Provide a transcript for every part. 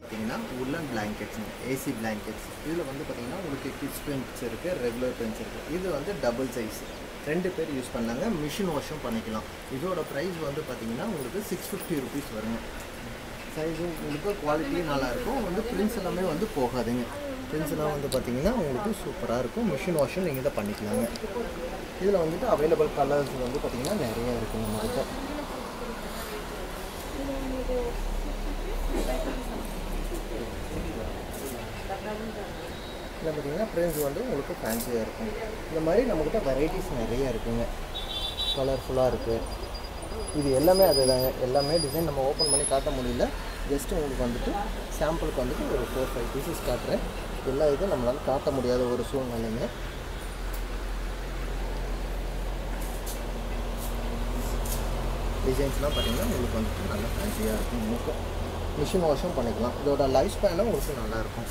பார்த்தீங்கன்னா உல்லன் பிளாங்கெட்ஸுங்க AC blankets இதில் வந்து பார்த்தீங்கன்னா உங்களுக்கு கிட்ஸ் பென்ஸ் இருக்குது ரெகுலர் பென்ஸ் இருக்குது இது வந்து டபுள் சைஸ் ரெண்டு பேர் யூஸ் பண்ணாங்க மிஷின் வாஷும் பண்ணிக்கலாம் இதோட ப்ரைஸ் வந்து பார்த்தீங்கன்னா உங்களுக்கு சிக்ஸ் ஃபிஃப்டி ருபீஸ் வருங்க சைஸும் உங்களுக்கு குவாலிட்டியும் நல்லாயிருக்கும் வந்து பிரிண்ட்ஸ் எல்லாமே வந்து போகாதுங்க பிரிண்ட்ஸ் எல்லாம் வந்து பார்த்தீங்கன்னா உங்களுக்கு சூப்பராக இருக்கும் மிஷின் வாஷும் நீங்கள் இதை பண்ணிக்கலாங்க இதில் வந்துட்டு அவைலபிள் கலர்ஸ் வந்து பார்த்தீங்கன்னா நிறைய இருக்குது நம்மகிட்ட இதில் பார்த்தீங்கன்னா பிரிண்ட்ஸ் வந்து உங்களுக்கு ஃபேன்சியாக இருக்கும் இந்த மாதிரி நம்மக்கிட்ட வெரைட்டிஸ் நிறைய இருக்குங்க கலர்ஃபுல்லாக இருக்குது இது எல்லாமே அதுதாங்க எல்லாமே டிசைன் நம்ம ஓப்பன் பண்ணி காட்ட முடியல ஜஸ்ட் உங்களுக்கு வந்துட்டு சாம்பிளுக்கு வந்துட்டு ஒரு ஃபோர் ஃபைவ் பீசஸ் காட்டுறேன் எல்லா இதுவும் நம்மளால் காட்ட முடியாத ஒரு சூழ்நிலைங்க டிசைன்ஸ்லாம் பார்த்தீங்கன்னா உங்களுக்கு வந்துட்டு நல்லா ஃபேன்சியாக இருக்கும் உங்களுக்கு மிஷின் வாஷும் பண்ணிக்கலாம் இதோட லைஃப் ஸ்பேனும் உங்களுக்கு நல்லா இருக்கும்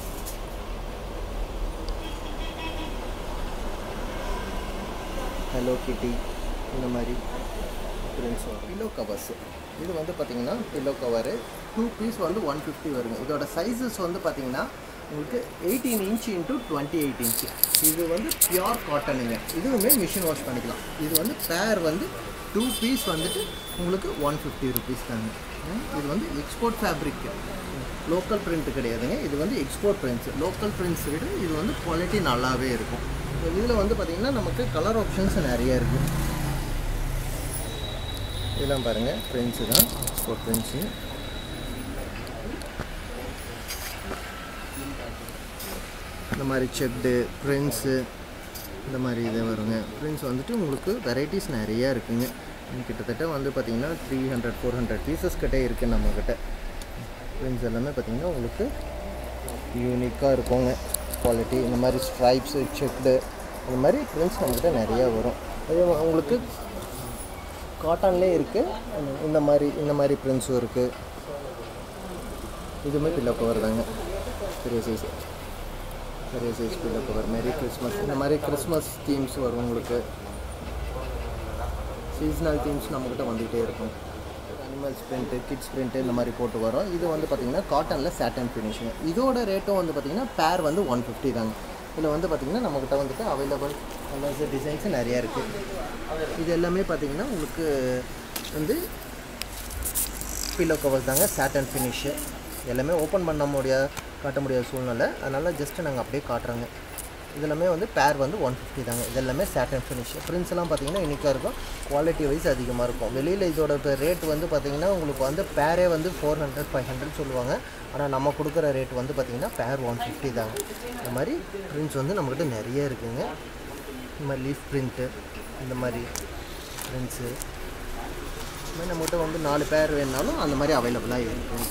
ஹலோ கிட்டி இந்த மாதிரி பிரிண்ட்ஸ் வரும் பில்லோ கவர்ஸ் இது வந்து பார்த்தீங்கன்னா பில்லோ கவரு டூ பீஸ் வந்து ஒன் ஃபிஃப்டி வருங்க இதோட சைஸஸ் வந்து பார்த்தீங்கன்னா உங்களுக்கு eighteen inch into twenty eight inch இது வந்து பியோர் காட்டனுங்க இதுவுமே மிஷின் வாஷ் பண்ணிக்கலாம் இது வந்து பேர் வந்து டூ பீஸ் வந்துட்டு உங்களுக்கு ஒன் ஃபிஃப்டி ருபீஸ் தாங்க ம், இது வந்து எக்ஸ்போர்ட் ஃபேப்ரிக் லோக்கல் பிரிண்ட் கிடையாதுங்க இது வந்து எக்ஸ்போர்ட் பிரிண்ட்ஸ் லோக்கல் பிரிண்ட்ஸ் விட இது வந்து குவாலிட்டி நல்லாவே இருக்கும் இதில் வந்து பார்த்திங்கன்னா நமக்கு கலர் ஆப்ஷன்ஸ் நிறைய இருக்குது இதெல்லாம் பாருங்கள் பிரிண்ட்ஸு தான் எக்ஸ்போர்ட் பிரிண்ட்ஸு இந்த மாதிரி செக்டு பிரிண்ட்ஸு இந்த மாதிரி இது வருங்க பிரிண்ட்ஸ் வந்துட்டு உங்களுக்கு வெரைட்டிஸ் நிறையா இருக்குங்க உம், கிட்டத்தட்ட வந்து பார்த்திங்கன்னா three hundred four hundred pieces கிட்டே இருக்குது நம்மக்கிட்ட பிரிண்ட்ஸ் எல்லாமே பார்த்திங்கன்னா உங்களுக்கு யூனிக்காக இருக்குங்க குவாலிட்டி இந்த மாதிரி ஸ்ட்ரைப்ஸு செக்டு இந்த மாதிரி பிரிண்ட்ஸ் நம்மக்கிட்ட நிறையா வரும் அது உங்களுக்கு காட்டன்லேயே இருக்குது இந்த மாதிரி இந்த மாதிரி பிரிண்ட்ஸும் இருக்குது இதுவுமே பில்லோ கவர் தாங்க பெரிய சைஸ் பெரிய size pillow cover merry Christmas இந்த மாதிரி கிறிஸ்மஸ் தீம்ஸ் வரும் உங்களுக்கு சீஸ்னல் தீம்ஸ் நம்மக்கிட்ட வந்துகிட்டே இருக்கும் அனிமல்ஸ் பிரிண்ட்டு கிட்ஸ் பிரிண்ட்டு இந்த மாதிரி போட்டு வரும் இது வந்து பார்த்திங்கன்னா காட்டனில் சாட்டன் ஃபினிஷிங் இதோட ரேட்டும் வந்து பார்த்திங்கன்னா பேர் வந்து ஒன் ஃபிஃப்டி தாங்க இதில் வந்து பார்த்திங்கன்னா நம்மக்கிட்ட வந்துட்டு அவைலபிள் கலர்ஸ் டிசைன்ஸு நிறையா இருக்குது இது எல்லாமே பார்த்திங்கன்னா உங்களுக்கு வந்து பில்லோ கவர்ஸ் தாங்க சாட்டன் ஃபினிஷு எல்லாமே ஓப்பன் பண்ண முடியாத காட்ட முடியாத சூழ்நிலை அதனால் ஜஸ்ட்டு நாங்கள் அப்படியே காட்டுறோங்க இதெல்லாமே வந்து பேர் வந்து ஒன் ஃபிஃப்டி தாங்க இதெல்லாமே சாட்டன் ஃபினிஷ் பிரிண்ட்ஸ் எல்லாம் பார்த்தீங்கன்னா யூனிக்காக இருக்கும் குவாலிட்டி வைஸ் அதிகமாக இருக்கும் வெளியில் இதோட ரேட் வந்து பார்த்தீங்கன்னா உங்களுக்கு வந்து பேரே வந்து ஃபோர் ஹண்ட்ரட் ஃபைவ் ஹண்ட்ரட் சொல்லுவாங்க ஆனால் நம்ம கொடுக்குற ரேட் வந்து பார்த்தீங்கன்னா பேர் ஒன் ஃபிஃப்டி தாங்க இந்த மாதிரி பிரிண்ட்ஸ் வந்து நம்மக்கிட்ட நிறைய இருக்குங்க இந்த மாதிரி லீஃப் பிரிண்ட்டு இந்த மாதிரி பிரிண்ட்ஸு இந்த மாதிரி நம்மகிட்ட வந்து நாலு பேர் வேணுனாலும் அந்த மாதிரி அவைலபிளாக இருக்கும்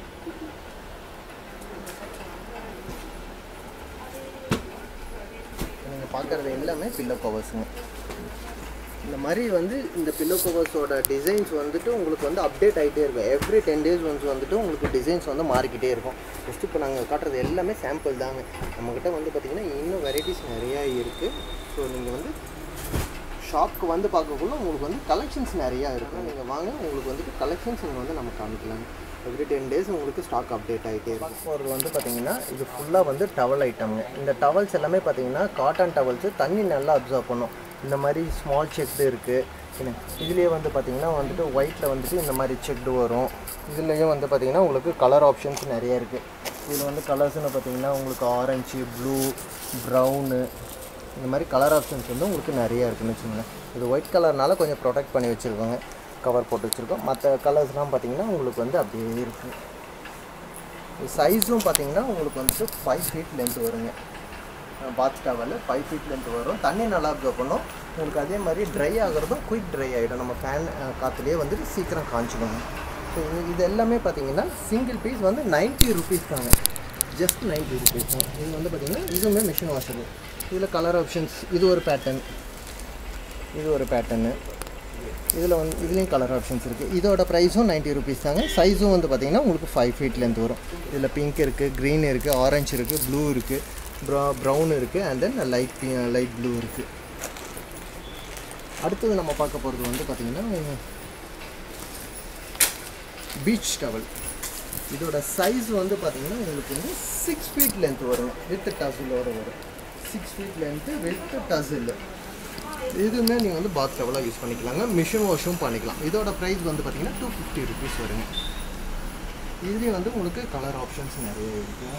நீங்கள் பார்க்குறது எல்லாமே பில்லோ கவர்ஸுங்க இந்த மாதிரி வந்து இந்த பில்லோ கவர்ஸோட டிசைன்ஸ் வந்துட்டு உங்களுக்கு வந்து அப்டேட் ஆகிட்டே இருக்கும் எவ்ரி டென் டேஸ் ஒன்ஸ் வந்துட்டு உங்களுக்கு டிசைன்ஸ் வந்து மாறிக்கிட்டே இருக்கும் ஜஸ்ட் இப்போ நாங்கள் காட்டுறது எல்லாமே சாம்பிள் தாங்க நம்மக்கிட்ட வந்து பார்த்திங்கன்னா இன்னும் வெரைட்டிஸ் நிறையா இருக்குது ஸோ நீங்கள் வந்து ஷாப்க்கு வந்து பார்க்கக்குள்ள உங்களுக்கு வந்து கலெக்ஷன்ஸ் நிறையா இருக்கும் நீங்கள் வாங்க உங்களுக்கு வந்துட்டு கலெக்ஷன்ஸ் நீங்கள் வந்து நம்ம காமிக்கலாங்க எவ்ரி டென் டேஸ் உங்களுக்கு ஸ்டாக் அப்டேட் ஆகிட்டே இருக்கும் போகிறது வந்து பார்த்தீங்கன்னா இது ஃபுல்லாக வந்து டவல் ஐட்டம்ங்க இந்த டவல்ஸ் எல்லாமே பார்த்தீங்கன்னா காட்டன் டவல்ஸு தண்ணி நல்லா அப்சர்வ் பண்ணும் இந்த மாதிரி ஸ்மால் செக்டு இருக்குது இதுலேயே வந்து பார்த்தீங்கன்னா வந்துட்டு ஒயிட்டில் வந்துட்டு இந்த மாதிரி செக்டு வரும் இதுலேயும் வந்து பார்த்தீங்கன்னா உங்களுக்கு கலர் ஆப்ஷன்ஸ் நிறைய இருக்குது இதில் வந்து கலர்ஸ்னு பார்த்தீங்கன்னா உங்களுக்கு ஆரஞ்சு ப்ளூ ப்ரௌனு இந்த மாதிரி கலர் ஆப்ஷன்ஸ் வந்து உங்களுக்கு நிறைய இருக்குன்னு வச்சுக்கோங்களேன் இது ஒயிட் கலர்னால கொஞ்சம் ப்ரொடெக்ட் பண்ணி வச்சுருக்கோங்க கவர் போட்டு வச்சுருக்கோம் மற்ற கலர்ஸ்லாம் பார்த்தீங்கன்னா உங்களுக்கு வந்து அப்படியே இருக்கும் சைஸும் பார்த்தீங்கன்னா உங்களுக்கு வந்துட்டு ஃபைவ் ஃபீட் லென்த் வருங்க பாத் டவலில் ஃபைவ் ஃபீட் லென்த் வரும் தண்ணி நல்லா அப்சர்வ் பண்ணும் உங்களுக்கு அதே மாதிரி ட்ரை ஆகிறதும் குயிக் ட்ரை ஆகிடும் நம்ம ஃபேன் காற்றுலேயே வந்துட்டு சீக்கிரம் காய்ச்சிடும் ஸோ இது இது எல்லாமே பார்த்தீங்கன்னா சிங்கிள் பீஸ் வந்து நைன்ட்டி ருபீஸ் தாங்க ஜஸ்ட் நைன்ட்டி ருபீஸ் தான் இது வந்து பார்த்தீங்கன்னா இதுவுமே மிஷின் வாஷபிள் இதில் கலர் ஆப்ஷன்ஸ் இது ஒரு பேட்டர்ன் இது ஒரு பேட்டர்னு இதில் வந்து இதுலேயும் கலர் ஆப்ஷன்ஸ் இருக்குது இதோட ப்ரைஸும் நைன்ட்டி ருபீஸ் தாங்க சைஸும் வந்து பார்த்தீங்கன்னா உங்களுக்கு ஃபைவ் ஃபீட்லேருந்து வரும் இதில் பிங்க் இருக்குது க்ரீன் இருக்குது ஆரஞ்சு இருக்குது ப்ளூ இருக்குது ப்ரா ப்ரௌன் இருக்குது and then light light blue இருக்குது அடுத்தது நம்ம பார்க்க போகிறது வந்து பார்த்திங்கன்னா பீச் டவல் இதோட சைஸ் வந்து பார்த்தீங்கன்னா உங்களுக்கு வந்து சிக்ஸ் ஃபீட் லென்த் வருங்க வித் டசிலோட வரும் six feet length with tassel இதுவுமே நீங்கள் வந்து பாத் டவலாக யூஸ் பண்ணிக்கலாங்க மிஷின் வாஷும் பண்ணிக்கலாம் இதோட ப்ரைஸ் வந்து பார்த்தீங்கன்னா டூ ஃபிஃப்டி ருபீஸ் வருங்க இதுலேயும் வந்து உங்களுக்கு கலர் ஆப்ஷன்ஸ் நிறைய இருக்குது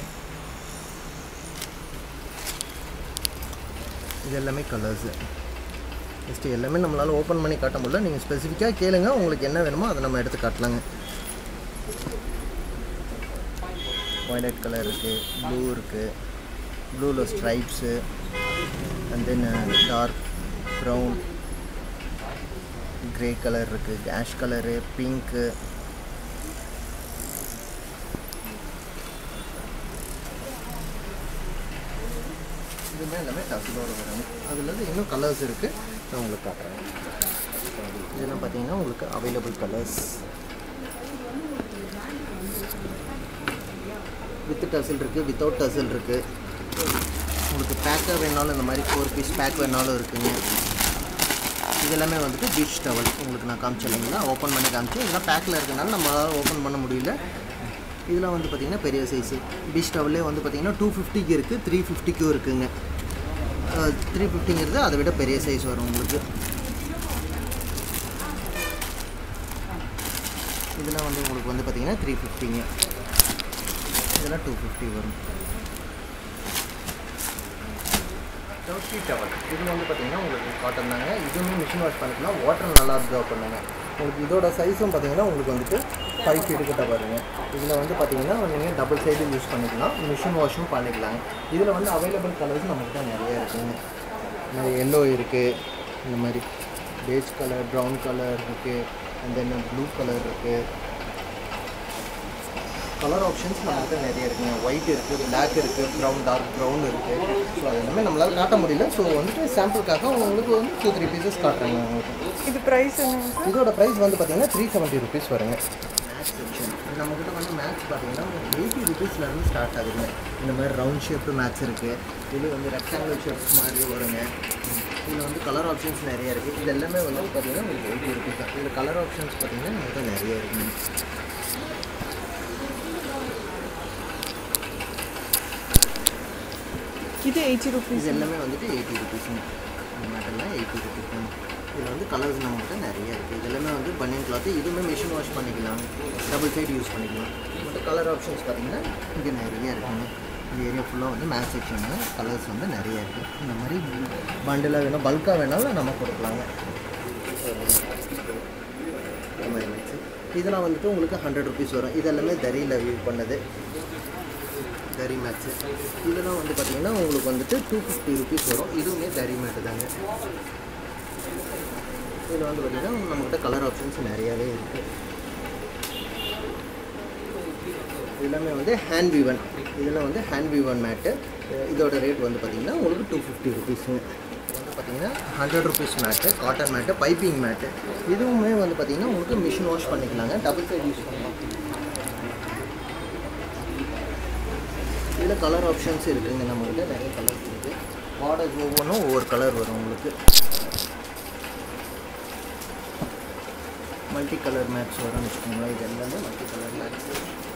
இது எல்லாமே கலர்ஸு ஜஸ்ட் எல்லாமே நம்மளால் ஓப்பன் பண்ணி காட்ட முடியல நீங்கள் ஸ்பெசிஃபிக்காக கேளுங்க உங்களுக்கு என்ன வேணுமோ அதை நம்ம எடுத்து காட்டலாங்க வயலட் கலர் இருக்குது ப்ளூ இருக்குது ப்ளூவில் stripes and then dark brown grey colour இருக்குது ஆஷ் கலரு பிங்க்கு இதுமே எல்லாமே டசிலோட வரும் அதில் வந்து இன்னும் கலர்ஸ் இருக்குது நான் உங்களுக்கு காட்டுறேன் இதெல்லாம் பார்த்தீங்கன்னா உங்களுக்கு அவைலபிள் கலர்ஸ் வித் டசில் இருக்குது வித்தவுட் டசில் இருக்குது உங்களுக்கு பேக்காக வேணாலும் இந்த மாதிரி ஃபோர் பீஸ் பேக் வேணாலும் இருக்குங்க இது எல்லாமே வந்துட்டு பீச் டவல் உங்களுக்கு நான் காமிச்சேன் இல்லைங்களா ஓப்பன் பண்ணி காமிச்சேன் இதெல்லாம் பேக்கில் இருக்கனால நம்மளால் ஓப்பன் பண்ண முடியல இதெல்லாம் வந்து பார்த்திங்கன்னா பெரிய சைஸு பீச் டவல்லே வந்து பார்த்திங்கன்னா டூ ஃபிஃப்டிக்கு இருக்குது த்ரீ ஃபிஃப்டிக்கும் இருக்குங்க த்ரீ ஃபிஃப்டிங்கிறது அதை விட பெரிய சைஸ் வரும் உங்களுக்கு இதெல்லாம் வந்து உங்களுக்கு வந்து பார்த்திங்கன்னா த்ரீ ஃபிஃப்டிங்க இதெல்லாம் டூ ஃபிஃப்டி வரும் டர்க்கி டவல் இது வந்து பார்த்தீங்கன்னா உங்களுக்கு காட்டன் தாங்க இதுவுமே மிஷின் வாஷ் பண்ணிக்கலாம் வாட்டர் நல்லா அப்சர்வ் பண்ணுங்க உங்களுக்கு இதோட சைஸும் பார்த்தீங்கன்னா உங்களுக்கு வந்துட்டு ஃபைவ் ஃபீட்டு கிட்ட வருங்க இதில் வந்து பார்த்தீங்கன்னா நீங்கள் டபுள் சைடு யூஸ் பண்ணிக்கலாம் மிஷின் வாஷும் பண்ணிக்கலாங்க இதில் வந்து அவைலபிள் கலர்ஸ் நம்மகிட்ட நிறைய இருக்குங்க இந்த மாதிரி எல்லோ இருக்குது இந்த மாதிரி பேஜ் கலர் ப்ரௌன் கலர் இருக்குது அண்ட் தென் ப்ளூ கலர் இருக்குது கலர் ஆப்ஷன்ஸ் நம்மகிட்ட நிறைய இருக்குங்க ஒயிட் இருக்குது பிளாக் இருக்குது ப்ரௌன் டார்க் ப்ரௌன் இருக்குது ஸோ அது எல்லாமே நம்மளால் காட்ட முடியல ஸோ வந்துட்டு சாம்பிளுக்காக உங்களுக்கு வந்து டூ த்ரீ பீசஸ் காட்டுறாங்க உங்களுக்கு இது ப்ரைஸ் என்னங்க சார் இதோட ப்ரைஸ் வந்து பார்த்தீங்கன்னா த்ரீ செவன்ட்டி ருபீஸ் வருங்க மேக்ஸ் செக்ஷன் நம்மக்கிட்ட வந்து மேக்ஸ் பார்த்தீங்கன்னா எயிட்டி ருபீஸ்லேருந்து ஸ்டார்ட் ஆகுதுங்க இந்த மாதிரி ரவுண்ட் ஷேப்பு மேக்ஸ் இருக்குது இது வந்து ரெக்டாங்குலர் ஷேப்ஸ் மாதிரி வருங்க இதில் வந்து கலர் ஆப்ஷன்ஸ் நிறைய இருக்குது இது எல்லாமே வந்து பார்த்தீங்கன்னா உங்களுக்கு எயிட்டி ருபீஸ் தான் இதில் கலர் ஆப்ஷன்ஸ் பார்த்தீங்கன்னா நம்மகிட்ட நிறைய இருக்குங்க இது எயிட்டி ருபீஸ் இது எல்லாமே வந்துட்டு எயிட்டி ருபீஸுங்க இந்த மேட்டெல்லாம் எயிட்டி ருபீஸ் தான் இதில் வந்து கலர்ஸ் நம்மகிட்ட நிறைய இருக்குது இது எல்லாமே வந்து பனியன் கிளாத்து இதுவுமே மிஷின் வாஷ் பண்ணிக்கலாம் டபுள் சைடு யூஸ் பண்ணிக்கலாம் மற்ற கலர் ஆப்ஷன்ஸ் பார்த்தீங்கன்னா இங்கே நிறைய இருக்குங்க இந்த ஏரியா ஃபுல்லாக வந்து மேக்ஸ் செக்ஷனில் கலர்ஸ் வந்து நிறைய இருக்குது இந்த மாதிரி பண்டிலாக வேணும் பல்காக வேணாலும் நம்ம கொடுக்கலாங்க இந்த மாதிரி மேக்ஸு இதெல்லாம் வந்துட்டு உங்களுக்கு ஹண்ட்ரட் ருபீஸ் வரும் இது எல்லாமே தரியில் வியூ பண்ணது தரி மேட்ச்சு இதெல்லாம் வந்து பார்த்தீங்கன்னா உங்களுக்கு வந்துட்டு டூ ஃபிஃப்டி ருபீஸ் வரும் இதுவுமே தரி மேட்டு தாங்க இதில் வந்து பார்த்தீங்கன்னா நம்மகிட்ட கலர் ஆப்ஷன்ஸ் நிறையாவே இருக்குது எல்லாமே வந்து ஹேண்ட் வீவன் இதெல்லாம் வந்து ஹேண்ட் வீவன் மேட்டு இதோட ரேட் வந்து பார்த்தீங்கன்னா உங்களுக்கு டூ ஃபிஃப்டி ருபீஸுங்க வந்து பார்த்தீங்கன்னா hundred rupees mat cotton mat piping mat இதுவுமே வந்து பார்த்தீங்கன்னா உங்களுக்கு மிஷின் வாஷ் பண்ணிக்கலாங்க டபுள் சைடு யூஸ் பண்ணலாம் இதில் கலர் ஆப்ஷன்ஸ் இருக்குங்க நம்மகிட்ட நிறைய கலர்ஸ் இருக்குது பார்டர்ஸ் ஒவ்வொன்றும் ஒவ்வொரு கலர் வரும் உங்களுக்கு மல்டி கலர் மேட்ச் வரும்னு வச்சுக்கோங்களேன் இது எல்லாமே மல்டி கலர் மேட்ச்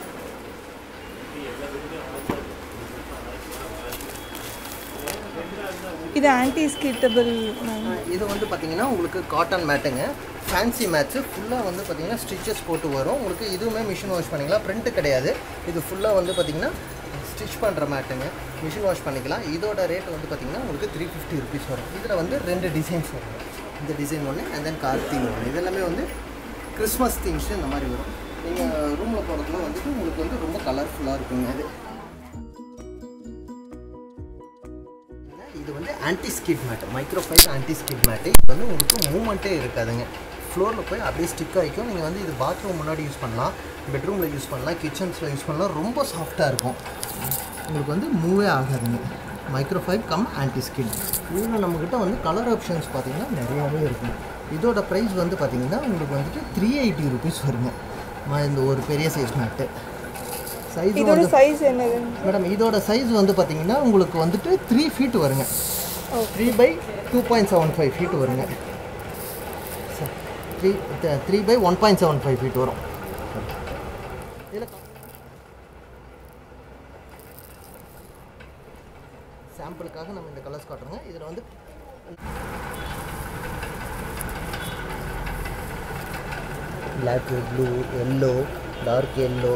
இது ஆன்டி ஸ்கிட்டபிள் இது வந்து பார்த்தீங்கன்னா உங்களுக்கு காட்டன் மேட்டுங்க ஃபேன்சி மேட்ச்சு ஃபுல்லாக வந்து பார்த்தீங்கன்னா ஸ்டிச்சஸ் போட்டு வரும் உங்களுக்கு இதுவுமே மிஷின் வாஷ் பண்ணிக்கலாம் பிரிண்ட்டு கிடையாது இது ஃபுல்லாக வந்து பார்த்தீங்கன்னா ஸ்டிச் பண்ணுற மேட்டுங்க மிஷின் வாஷ் பண்ணிக்கலாம் இதோட ரேட் வந்து பார்த்தீங்கன்னா உங்களுக்கு த்ரீ ஃபிஃப்டி ருபீஸ் வரும் இதில் வந்து ரெண்டு டிசைன்ஸ் வரும் இந்த டிசைன் ஒன்று அண்ட் தென் கார்த்திக் ஒன்று இது எல்லாமே வந்து கிறிஸ்மஸ் திங்ஸ் இந்த மாதிரி வரும் நீங்கள் ரூமில் போகிறதுல வந்துட்டு உங்களுக்கு வந்து ரொம்ப கலர்ஃபுல்லாக இருக்குங்க அது இது வந்து anti skid mat micro fibre anti skid mat இது வந்து உங்களுக்கு மூமெண்ட்டே இருக்காதுங்க ஃப்ளோரில் போய் அப்படியே ஸ்டிக் ஆகிக்கும் நீங்கள் வந்து இது பாத்ரூம் முன்னாடி யூஸ் பண்ணலாம் பெட்ரூமில் யூஸ் பண்ணலாம் கிச்சன்ஸில் யூஸ் பண்ணலாம் ரொம்ப சாஃப்டாக இருக்கும் உங்களுக்கு வந்து மூவே ஆகாதுங்க மைக்ரோ ஃபைவ் கம் ஆன்டி ஸ்கின் இதில் நம்மக்கிட்ட வந்து கலர் ஆப்ஷன்ஸ் பார்த்தீங்கன்னா நிறையாவே இருக்கும் இதோட ப்ரைஸ் வந்து பார்த்தீங்கன்னா உங்களுக்கு வந்துட்டு த்ரீ எயிட்டி ருபீஸ் வருங்க ம- இந்த ஒரு பெரிய சைஸ் மேட்டு சைஸ் இதோட வந்து சைஸ் என்னது மேடம் இதோட சைஸ் வந்து பார்த்தீங்கன்னா உங்களுக்கு வந்துட்டு த்ரீ ஃபீட் வருங்க Okay. Three by two point seven five feet வருங்க three three by one point seven five feet வரும் இதில் சாம்பிளுக்காக நம்ம இந்த கலர்ஸ் காட்டுறோங்க இதில் வந்து black blue yellow dark yellow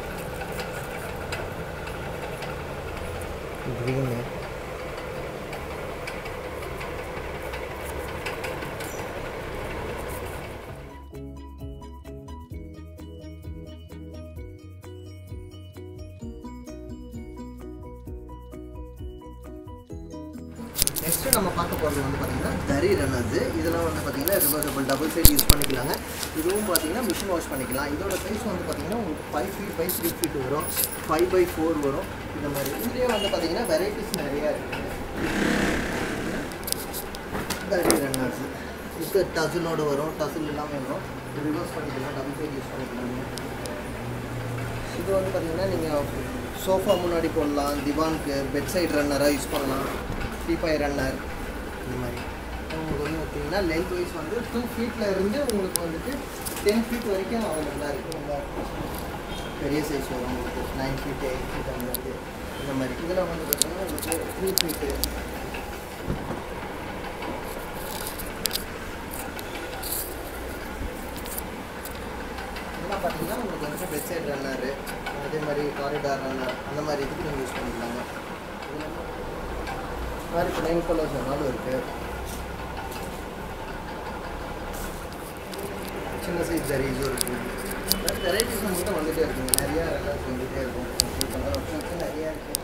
green next நம்ம பார்க்க போகிறது வந்து பார்த்தீங்கன்னா தரி ரன்னர்ஸ் இதெல்லாம் வந்து பார்த்தீங்கன்னா ரிவர்சபிள் டபுள் சைடு யூஸ் பண்ணிக்கலாங்க இதுவும் பார்த்தீங்கன்னா மிஷின் வாஷ் பண்ணிக்கலாம் இதோட சைஸ் வந்து பார்த்தீங்கன்னா உங்களுக்கு five feet by three feet வரும் ஃபைவ் பை ஃபோர் வரும் இந்த மாதிரி இதுலேயே வந்து பார்த்தீங்கன்னா வெரைட்டிஸ் நிறையா இருக்குது தரி ரன்னர்ஸ் இது டசிலோட வரும் டசில் இல்லாமல் வரும் ரிவர்ஸ் பண்ணிக்கலாம் டபுள் சைடு யூஸ் பண்ணிக்கலாங்க இது வந்து பார்த்தீங்கன்னா நீங்கள் சோஃபா முன்னாடி போடலாம் திவானுக்கு பெட் சைடு ரன்னராக யூஸ் பண்ணலாம் டீபாய் ரன்னர் இந்த மாதிரி உங்களுக்கு வந்து பார்த்தீங்கன்னா லென்த் வைஸ் வந்து டூ ஃபீட்டில் இருந்து உங்களுக்கு வந்துட்டு டென் ஃபீட் வரைக்கும் அவைலபிளாக இருக்குது நல்லா பெரிய சைஸ் வரும் உங்களுக்கு நைன் ஃபீட் எயிட் ஃபீட் அந்த மாதிரி இந்த மாதிரி இதில் வந்து பார்த்தீங்கன்னா உங்களுக்கு த்ரீ ஃபீட்டு இதெல்லாம் பார்த்தீங்கன்னா உங்களுக்கு வந்து பெட் சைடு ரன்னரு அதே மாதிரி காரிடார் ரன்னர் அந்த மாதிரி இதுக்கு நீங்கள் யூஸ் பண்ணிக்கலாங்க இது மாதிரி பிளைன் கலர்ஸ் வேணாலும் இருக்குது சின்ன சைஸ் ஜரீஸும் இருக்குது வெரைட்டிஸ் நம்மகிட்ட வந்துகிட்டே இருக்குங்க நிறையா கலர்ஸ் வந்துகிட்டே இருக்கும் கலர் ஆப்ஷன்ஸ் நிறையா இருக்குது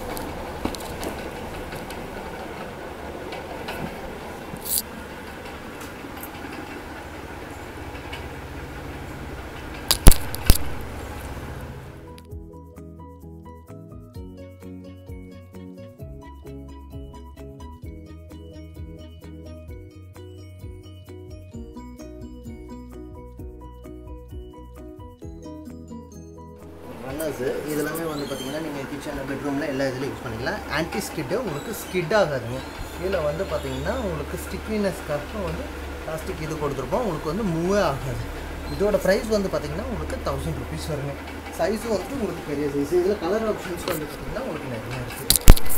ரன்னர்ஸு இதெல்லாமே வந்து பார்த்தீங்கன்னா நீங்கள் கிச்சன் பெட்ரூமில் எல்லா இதுலையும் யூஸ் பண்ணிக்கலாம் ஆன்டி ஸ்கிட்டு உங்களுக்கு ஸ்கிட் ஆகாதுங்க இதில் வந்து பார்த்தீங்கன்னா உங்களுக்கு ஸ்டிக்னினஸ்க்காக வந்து பிளாஸ்டிக் இது கொடுத்துருப்போம் உங்களுக்கு வந்து மூவே ஆகாது இதோட ப்ரைஸ் வந்து பார்த்தீங்கன்னா உங்களுக்கு தௌசண்ட் ருபீஸ் வருங்க சைஸும் வந்து உங்களுக்கு பெரிய சைஸ் இதில் கலர் ஆப்ஷன்ஸ் வந்து பார்த்தீங்கன்னா உங்களுக்கு நிறையா இருக்குது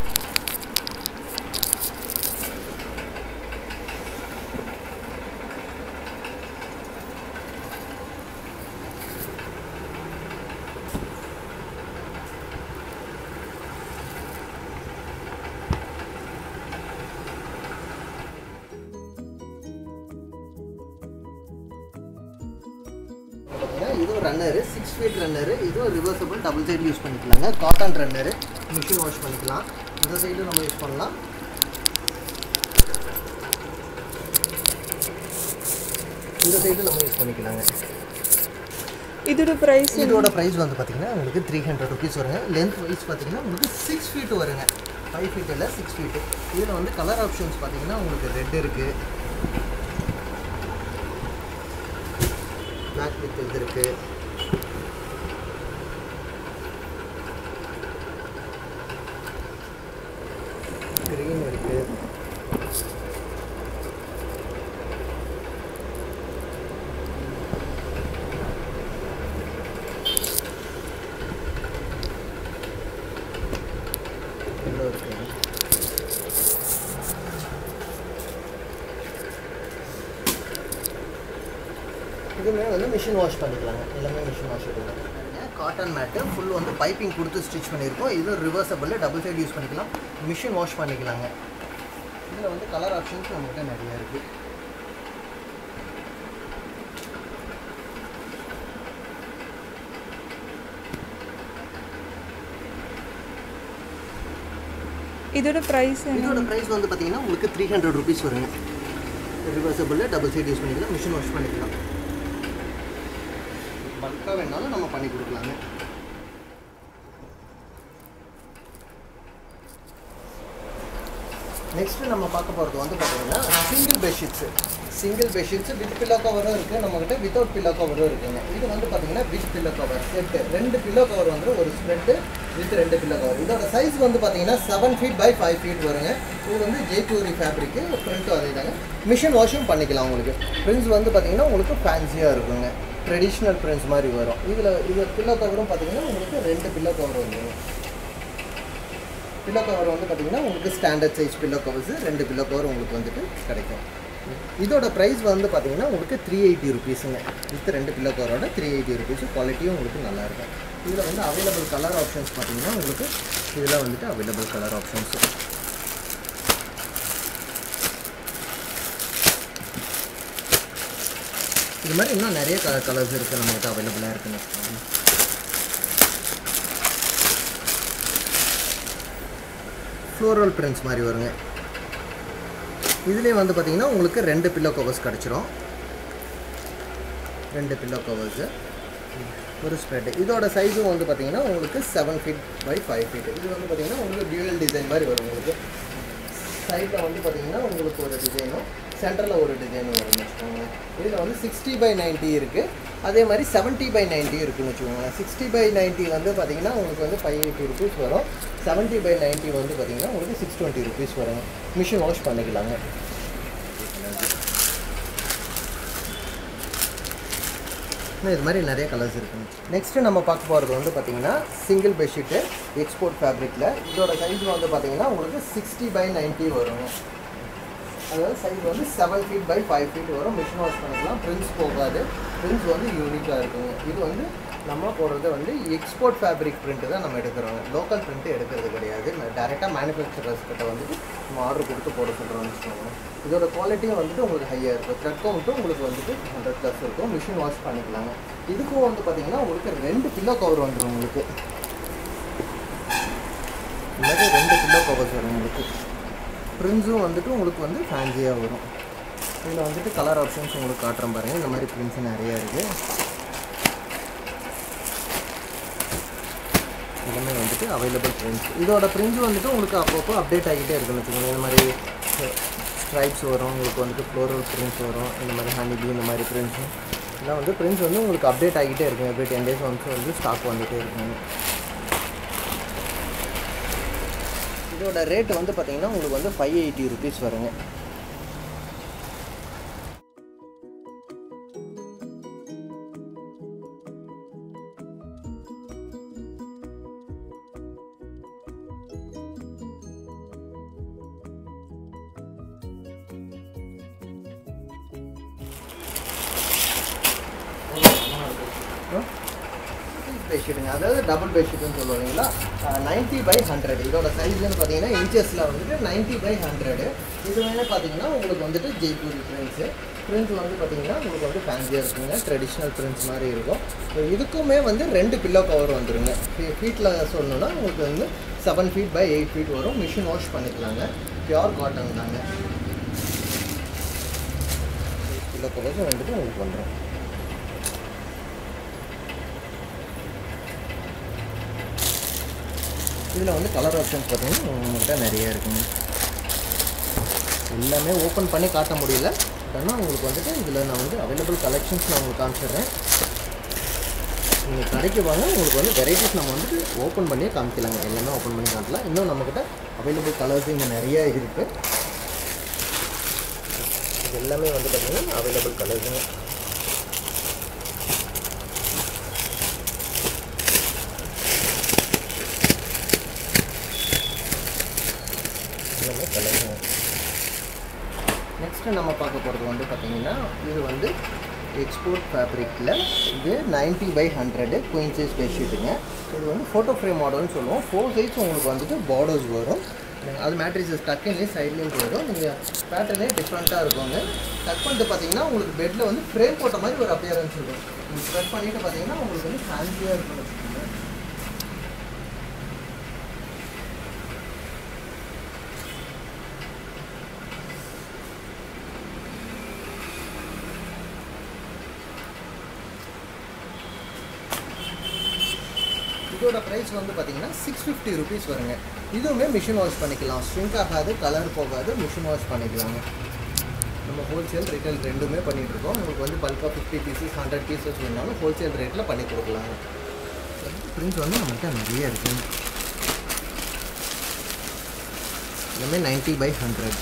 பார்த்தீங்கன்னா இதுவும் ரன்னரு சிக்ஸ் ஃபீட் ரன்னரு இதுவும் ரிவர்சபிள் டபுள் சைடு யூஸ் பண்ணிக்கலாங்க காட்டன் ரன்னரு மிஷின் வாஷ் பண்ணிக்கலாம் இந்த சைடும் நம்ம யூஸ் பண்ணலாம் இந்த சைடும் நம்ம யூஸ் பண்ணிக்கலாங்க இதோட ப்ரைஸ் இதோட ப்ரைஸ் வந்து பார்த்தீங்கன்னா உங்களுக்கு த்ரீ ஹண்ட்ரட் ருபீஸ் வருங்க லென்த் வைஸ் பார்த்தீங்கன்னா உங்களுக்கு சிக்ஸ் ஃபீட் வருங்க ஃபைவ் ஃபீட் இல்லை சிக்ஸ் ஃபீட்டு இதில் வந்து கலர் ஆப்ஷன்ஸ் பார்த்தீங்கன்னா உங்களுக்கு ரெட் இருக்குது பிளாக் வித் இது இருக்குது க்ரீன் இருக்குது எல்லோ இருக்குது இதுவுமே வந்து மிஷின் வாஷ் பண்ணிக்கலாங்க எல்லாமே மிஷின் வாஷ் பண்ணிக்கலாம் காட்டன் மேட்டு ஃபுல் வந்து பைப்பிங் கொடுத்து ஸ்டிச் பண்ணியிருக்கோம் இது ரிவர்சபிள் டபுள் சைடு யூஸ் பண்ணிக்கலாம் மிஷின் வாஷ் பண்ணிக்கலாங்க இதில் வந்து கலர் ஆப்ஷன்ஸ் நம்மகிட்ட நிறையா இருக்குது இதோட ப்ரைஸ் இதோட ப்ரைஸ் வந்து பார்த்தீங்கன்னா உங்களுக்கு த்ரீ ஹண்ட்ரட் ருபீஸ் வருங்க ரிவர்சபிள் டபுள் சைடு யூஸ் பண்ணிக்கலாம் மிஷின் வாஷ் பண்ணிக்கலாம் பல்காக வேணாலும் நம்ம பண்ணி கொடுக்கலாங்க நெக்ஸ்ட் நம்ம பார்க்க போகிறது வந்து பார்த்தீங்கன்னா single bedsheets single bedsheets with pillow கவரும் இருக்குது நம்மகிட்ட வித்தவுட் பில்லோ கவரும் இருக்குங்க இது வந்து பார்த்தீங்கன்னா வித் பில்லோ கவர் செட்டு ரெண்டு பில்லோ கவர் வந்து ஒரு ஸ்ப்ரெட்டு வித் ரெண்டு பில்லோ கவர் இதோட சைஸ் வந்து பார்த்தீங்கன்னா seven feet by five feet வருங்க இது வந்து ஜெய்ப்பூரி ஃபேப்ரிக்கு பிரிண்ட்டும் அதே தாங்க மிஷின் வாஷும் பண்ணிக்கலாம் உங்களுக்கு பிரிண்ட்ஸ் வந்து பார்த்தீங்கன்னா உங்களுக்கு ஃபேன்சியாக இருக்குங்க ட்ரெடிஷ்னல் பிரிண்ட்ஸ் மாதிரி வரும் இதில் இது பில்லோ கவரும் பார்த்தீங்கன்னா உங்களுக்கு ரெண்டு பில்லோ கவர் வந்துருங்க பில்லோ கவர் வந்து பார்த்தீங்கன்னா உங்களுக்கு ஸ்டாண்டர்ட் சைஸ் பில்லோ கவர்ஸ் ரெண்டு பில்லோ கவர் உங்களுக்கு வந்துட்டு கிடைக்கும் இதோட ப்ரைஸ் வந்து பார்த்தீங்கன்னா உங்களுக்கு த்ரீ எயிட்டி ருபீஸுங்க வித் ரெண்டு பில்லோ கவரோட த்ரீ எயிட்டி ருபீஸ் குவாலிட்டியும் உங்களுக்கு நல்லா இருக்கும் இதில் வந்து அவைலபிள் கலர் ஆப்ஷன்ஸ் பார்த்தீங்கன்னா உங்களுக்கு இதில் வந்துட்டு அவைலபிள் கலர் ஆப்ஷன்ஸ் இது மாதிரி இன்னும் நிறைய கலர் கலர்ஸ் இருக்குது நம்மகிட்ட அவைலபிளாக இருக்குன்னு வச்சுக்கோங்க ஃப்ளோரல் பிரிண்ட்ஸ் மாதிரி வருங்க இதுலேயே வந்து பார்த்தீங்கன்னா உங்களுக்கு ரெண்டு பில்லோ கவர்ஸ் கிடச்சிரும் ரெண்டு பில்லோ கவர்ஸு ஒரு ஸ்ப்ரெட் இதோட சைஸும் வந்து பார்த்தீங்கன்னா உங்களுக்கு seven feet by five feet இது வந்து பார்த்தீங்கன்னா உங்களுக்கு டியூவல் டிசைன் மாதிரி வரும் உங்களுக்கு சைடில் வந்து பார்த்தீங்கன்னா உங்களுக்கு ஒரு டிசைனும் சென்டரில் ஒரு டிசைனும் வரும்னு வச்சுக்கோங்களேன் இதில் வந்து சிக்ஸ்டி பை நைன்ட்டி இருக்குது அதே மாதிரி செவன்ட்டி பை நைன்ட்டி இருக்குன்னு வச்சுக்கோங்களேன் சிக்ஸ்டி பை நைன்ட்டி வந்து பார்த்தீங்கன்னா உங்களுக்கு வந்து ஃபைவ் எயிட்டி ருபீஸ் வரும் செவன்ட்டி பை நைன்ட்டி வந்து பார்த்தீங்கன்னா உங்களுக்கு சிக்ஸ் டுவெண்ட்டி ருபீஸ் வரும் மிஷின் வாஷ் பண்ணிக்கலாங்க இன்னும் இது மாதிரி நிறைய கலர்ஸ் இருக்குங்க நெக்ஸ்ட்டு நம்ம பார்க்க போகிறது வந்து பார்த்தீங்கன்னா சிங்கிள் பெட்ஷீட்டு எக்ஸ்போர்ட் ஃபேப்ரிக்கில் இதோட சைஸ் வந்து பார்த்தீங்கன்னா உங்களுக்கு சிக்ஸ்டி பை நைன்ட்டி வருங்க அதாவது சைஸ் வந்து seven feet by five feet வரும் மிஷின் வாஷ் பண்ணிக்கலாம் பிரிண்ட்ஸ் போகாது பிரிண்ட்ஸ் வந்து யூனிக்காக இருக்குங்க இது வந்து நம்ம போடுறது வந்து எக்ஸ்போர்ட் ஃபேப்ரிக் பிரிண்ட்டு தான் நம்ம எடுக்கிறோங்க லோக்கல் பிரிண்ட்டு எடுக்கிறது கிடையாது டேரெக்டாக மேனுஃபேக்சரர்ஸ் கிட்ட வந்துட்டு நம்ம ஆர்டர் கொடுத்து போட சொல்கிறோம்னு வச்சுக்கோங்க இதோட குவாலிட்டியும் வந்துட்டு உங்களுக்கு ஹையாக இருக்கும் த்ரெட் கவுண்ட்டும் உங்களுக்கு வந்துட்டு ஹண்ட்ரட் ப்ளஸ் இருக்கும் மிஷின் வாஷ் பண்ணிக்கலாங்க இதுக்கும் வந்து பார்த்தீங்கன்னா உங்களுக்கு ரெண்டு கிலோ கவர் வந்துடும் உங்களுக்கு இந்த மாதிரி ரெண்டு கிலோ கவர்ஸ் வரும் உங்களுக்கு ப்ரிண்ட்ஸும் வந்துட்டு உங்களுக்கு வந்து ஃபேன்சியாக வரும் இதில் வந்துட்டு கலர் ஆப்ஷன்ஸ் உங்களுக்கு காட்டுறேன் பாருங்கள் இந்த மாதிரி ப்ரிண்ட்ஸ் நிறையா இருக்குது எல்லாமே வந்துட்டு அவைலபிள் ப்ரிண்ட்ஸ் இதோட ப்ரிண்ட்ஸ் வந்துட்டு உங்களுக்கு அப்பப்போ அப்டேட் ஆகிட்டே இருக்குன்னு வச்சுக்கோங்க இந்த மாதிரி ஸ்ட்ரைப்ஸ் வரும் உங்களுக்கு வந்துட்டு ஃப்ளோரல் ப்ரிண்ட்ஸ் வரும் இந்த மாதிரி ஹனிபி இந்த மாதிரி ப்ரிண்ட்ஸு இதெல்லாம் வந்து ப்ரிண்ட்ஸ் வந்து உங்களுக்கு அப்டேட் ஆகிட்டே இருக்கும் எவ்ரி டென் டேஸ் ஒன்ஸ் வந்து ஸ்டாக் வந்துகிட்டே இருக்குங்க இதோட ரேட் வந்து பார்த்தீங்கன்னா உங்களுக்கு வந்து ஃபைவ் எயிட்டி ருபீஸ் வருங்க பெட்ஷீட்டுங்க அதாவது டபுள் பெட்ஷீட்னு சொல்லுவோம் இல்லைங்களா நைன்ட்டி பை ஹண்ட்ரட் இதோட சைஸ்னு பார்த்தீங்கன்னா இன்ச்சஸில் வந்துட்டு நைன்ட்டி பை ஹண்ட்ரடு இது வேணால் பார்த்தீங்கன்னா உங்களுக்கு வந்துட்டு ஜெய்ப்பூர் பிரிண்ட்ஸு பிரிண்ட்ஸ் வந்து பார்த்தீங்கன்னா உங்களுக்கு வந்து ஃபேன்சியாக இருக்குங்க ட்ரெடிஷ்னல் பிரிண்ட்ஸ் மாதிரி இருக்கும் ஸோ இதுக்குமே வந்து ரெண்டு பில்லோ கவர் வந்துருங்க ஃபீட்டில் சொல்லணும்னா உங்களுக்கு வந்து seven feet by eight feet வரும் மிஷின் வாஷ் பண்ணிக்கலாங்க பியோர் காட்டன் தாங்க பில்லோ கவர்ஸும் வந்துட்டு உங்களுக்கு வந்துடும் இதில் வந்து கலர் ஆப்ஷன்ஸ் பார்த்தீங்கன்னா உங்கள்கிட்ட நிறைய இருக்குங்க எல்லாமே ஓப்பன் பண்ணி காட்ட முடியல ஆனால் உங்களுக்கு வந்துட்டு இதில் நான் வந்து அவைலபிள் கலெக்ஷன்ஸ் நான் உங்களுக்கு காமிச்சிடுறேன் நீங்கள் கடைக்கு வாங்க உங்களுக்கு வந்து வெரைட்டிஸ் நம்ம வந்துட்டு ஓப்பன் பண்ணியே காமிக்கலாங்க எல்லாமே ஓப்பன் பண்ணி காட்டலாம் இன்னும் நம்மக்கிட்ட அவைலபிள் கலர்ஸ் இங்கே நிறைய இருக்குது இது எல்லாமே வந்து பார்த்திங்கன்னா அவைலபிள் கலர்ஸுங்க எல்லாமே கலருங்க நெக்ஸ்ட்டு நம்ம பார்க்க போகிறது வந்து பார்த்தீங்கன்னா இது வந்து எக்ஸ்போர்ட் ஃபேப்ரிக்கில் இது ninety by hundred queen size பெட்ஷீட்டுங்க இது வந்து ஃபோட்டோ ஃப்ரேம் மாடல்னு சொல்லுவோம் ஃபோர் சைஸ் உங்களுக்கு வந்துட்டு பார்டர்ஸ் வரும் அது மேட்ரிஸஸ் டக்குலேயும் சைட்லேயும் போயிடும் நீங்கள் பேட்டர்னே டிஃப்ரெண்ட்டாக இருக்குங்க டக் பண்ணிட்டு பார்த்தீங்கன்னா உங்களுக்கு பெட்டில் வந்து ஃப்ரேம் போட்ட மாதிரி ஒரு அப்பியரன்ஸ் இருக்கும் நீங்கள் ஸ்ப்ரெட் பண்ணிவிட்டு பார்த்தீங்கன்னா உங்களுக்கு வந்து ஃபேன்சியாக இருக்கும் வச்சுக்கோங்க இதோட ப்ரைஸ் வந்து பார்த்தீங்கன்னா சிக்ஸ் ஃபிஃப்டி ருபீஸ் வருங்க இதுவுமே மிஷின் வாஷ் பண்ணிக்கலாம் ஸ்ட்ரிங்க் ஆகாது கலர் போகாது மிஷின் வாஷ் பண்ணிக்கலாங்க நம்ம ஹோல்சேல் ரீட்டைல் ரெண்டுமே பண்ணிகிட்டு இருக்கோம் உங்களுக்கு வந்து பல்காக ஃபிஃப்டி பீசஸ் ஹண்ட்ரட் பீசஸ் வேணாலும் ஹோல்சேல் ரேட்டில் பண்ணி கொடுக்கலாங்க பிரிண்ட் வந்து நம்மகிட்ட நிறைய இருக்குங்க எல்லாமே ninety by hundred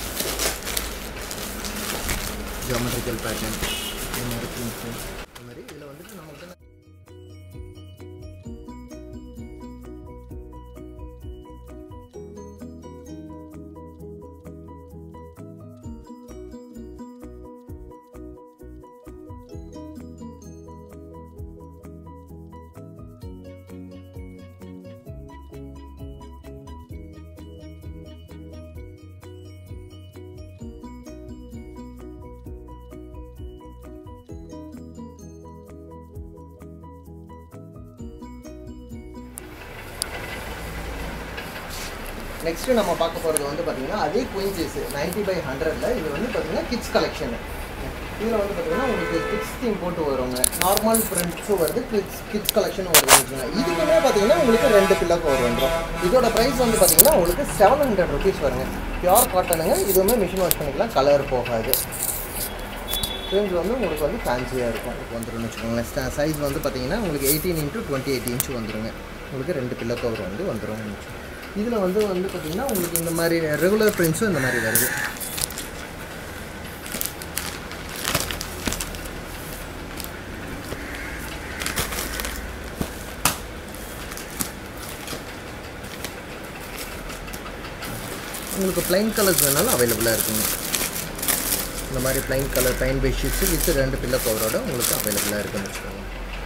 geometrical pattern இந்த மாதிரி பிரிண்ட்ஸு இந்த மாதிரி இதில் வந்துட்டு நம்மகிட்ட நெக்ஸ்ட்டு நம்ம பார்க்க போகிறது வந்து பார்த்தீங்கன்னா அதே குயின் சைஸ் நைன்ட்டி பை ஹண்ட்ரடில் இது வந்து பார்த்தீங்கன்னா கிட்ஸ் கலெக்ஷனு இதில் வந்து பார்த்தீங்கன்னா உங்களுக்கு கிட்ஸ் தீம் போட்டு வருங்க நார்மல் பிரிண்ட்ஸும் வருது கிட்ஸ் கிட்ஸ் கலெக்ஷனும் வருதுன்னு வச்சுக்கோங்க இதுக்குமே பார்த்தீங்கன்னா உங்களுக்கு ரெண்டு பில்லோ கவர் வந்துடும் இதோட ப்ரைஸ் வந்து பார்த்தீங்கன்னா உங்களுக்கு செவன் ஹண்ட்ரட் ருபீஸ் வருங்க பியூர் காட்டனுங்க இதுவுமே மிஷின் வாஷ் பண்ணிக்கலாம் கலர் போகாது ரேஞ்ச் வந்து உங்களுக்கு வந்து ஃபேன்சியாக இருக்கும் இப்போ வந்துருன்னு வச்சுக்கோங்களேன் சைஸ் வந்து பார்த்தீங்கன்னா உங்களுக்கு eighteen into twenty eight inch வந்துருங்க உங்களுக்கு ரெண்டு பில்லோ கவர் வந்து வந்துடும் இதில் வந்து வந்து பார்த்தீங்கன்னா உங்களுக்கு இந்த மாதிரி ரெகுலர் பிரிண்ட்ஸும் இந்த மாதிரி வருது உங்களுக்கு plain கலர்ஸ் வேணாலும் அவைலபிளாக இருக்குங்க இந்த மாதிரி plain colour plain bedsheets with ரெண்டு பில்லோ கவரோட உங்களுக்கு அவைலபிளாக இருக்குன்னு வச்சுக்கோங்க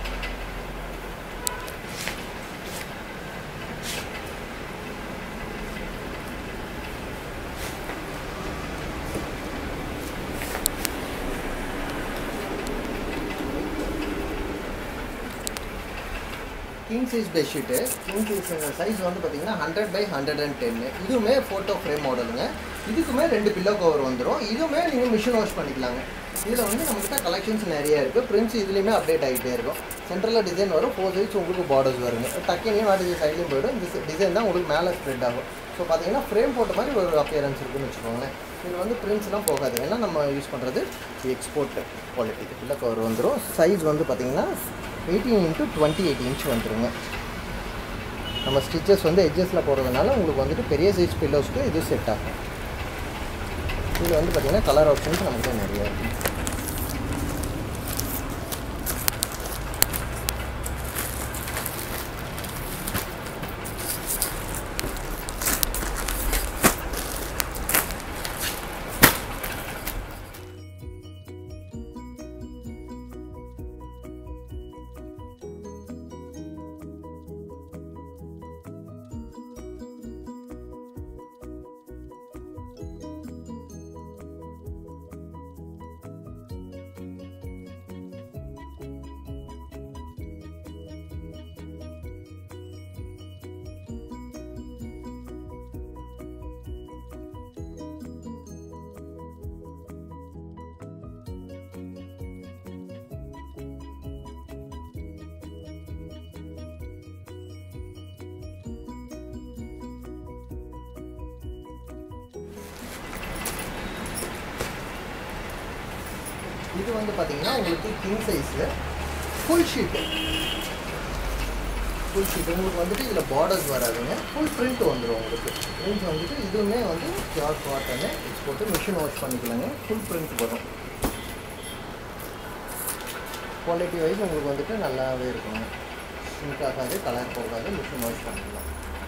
king size bedsheet king size size வந்து பார்த்தீங்கன்னா ஹண்ட்ரட் பை ஹண்ட்ரட் அண்ட் டென்னு இதுவுமே ஃபோட்டோ ஃப்ரேம் மாடலுங்க இதுக்குமே ரெண்டு பில்லோ கவர் வந்துடும் இதுவுமே நீங்கள் மிஷின் வாஷ் பண்ணிக்கலாங்க இதில் வந்து நம்மகிட்ட கலெக்ஷன்ஸ் நிறைய இருக்குது பிரிண்ட்ஸ் இதுலேயுமே அப்டேட் ஆகிட்டே இருக்கும் சென்டரில் டிசைன் வரும் ஃபோர் சைஸ் உங்களுக்கு பார்டர்ஸ் வருங்க டக்கினையும் நாட்டு சைட்லையும் போயிடும் இந்த டிசைன் தான் உங்களுக்கு மேலே ஸ்ப்ரெட் ஆகும் ஸோ பார்த்தீங்கன்னா ஃப்ரேம் போட்ட மாதிரி ஒரு அப்பியரன்ஸ் இருக்குன்னு வச்சுக்கோங்களேன் இதில் வந்து பிரிண்ட்ஸ்லாம் போகாது ஏன்னா நம்ம யூஸ் பண்ணுறது எக்ஸ்போர்ட் குவாலிட்டி பில்லோ கவர் வந்துடும் சைஸ் வந்து பார்த்தீங்கன்னா eighteen into twenty eight inch வந்துருங்க நம்ம ஸ்டிச்சஸ் வந்து எட்ஜஸில் போடுறதுனால உங்களுக்கு வந்துட்டு பெரிய சைஸ் பில்லோஸ்க்கு இது செட் ஆகும் இதில் வந்து பார்த்தீங்கன்னா கலர் ஆப்ஷன்ஸ் நமக்கு நிறைய இருக்கும் இது வந்து பார்த்தீங்கன்னா உங்களுக்கு king size full sheet full sheet உங்களுக்கு வந்துட்டு இதில் பார்டர்ஸ் வராதுங்க ஃபுல் பிரிண்ட் வந்துடும் உங்களுக்கு பிரிண்ட் வந்துட்டு இதுவுமே வந்து pure cotton export machine wash பண்ணிக்கலாங்க ஃபுல் பிரிண்ட் வரும் குவாலிட்டி வைஸ் உங்களுக்கு வந்துட்டு நல்லாவே இருக்குங்க சிங்க் ஆகாது கலர் போகாது மிஷின் வாஷ் பண்ணிக்கலாம்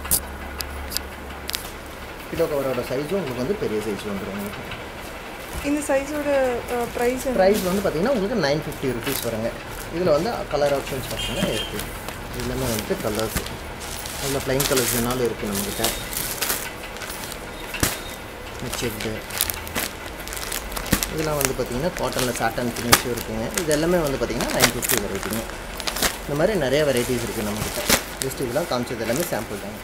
கிலோ கவரோட சைஸும் உங்களுக்கு வந்து பெரிய சைஸ் வந்துடும் உங்களுக்கு இந்த சைஸோட ப்ரைஸ் ப்ரைஸ் வந்து பார்த்தீங்கன்னா உங்களுக்கு நைன் ஃபிஃப்டி ருபீஸ் வருங்க இதில் வந்து கலர் ஆப்ஷன்ஸ் பார்த்தீங்கன்னா இருக்குது எல்லாமே வந்துட்டு கலர்ஸ் அதில் ப்ளைன் கலர்ஸ் வேணாலும் இருக்குது நம்மக்கிட்ட செக்டு இதெல்லாம் வந்து பார்த்தீங்கன்னா காட்டனில் சாட்டன் ஃபினிஷும் இருக்குங்க இது எல்லாமே வந்து பார்த்தீங்கன்னா நைன் ஃபிஃப்டி வெரைட்டிங்க இந்த மாதிரி நிறைய வெரைட்டிஸ் இருக்குது நம்மக்கிட்ட ஜஸ்ட் இதெல்லாம் காமிச்சது எல்லாமே சாம்பிள் தாங்க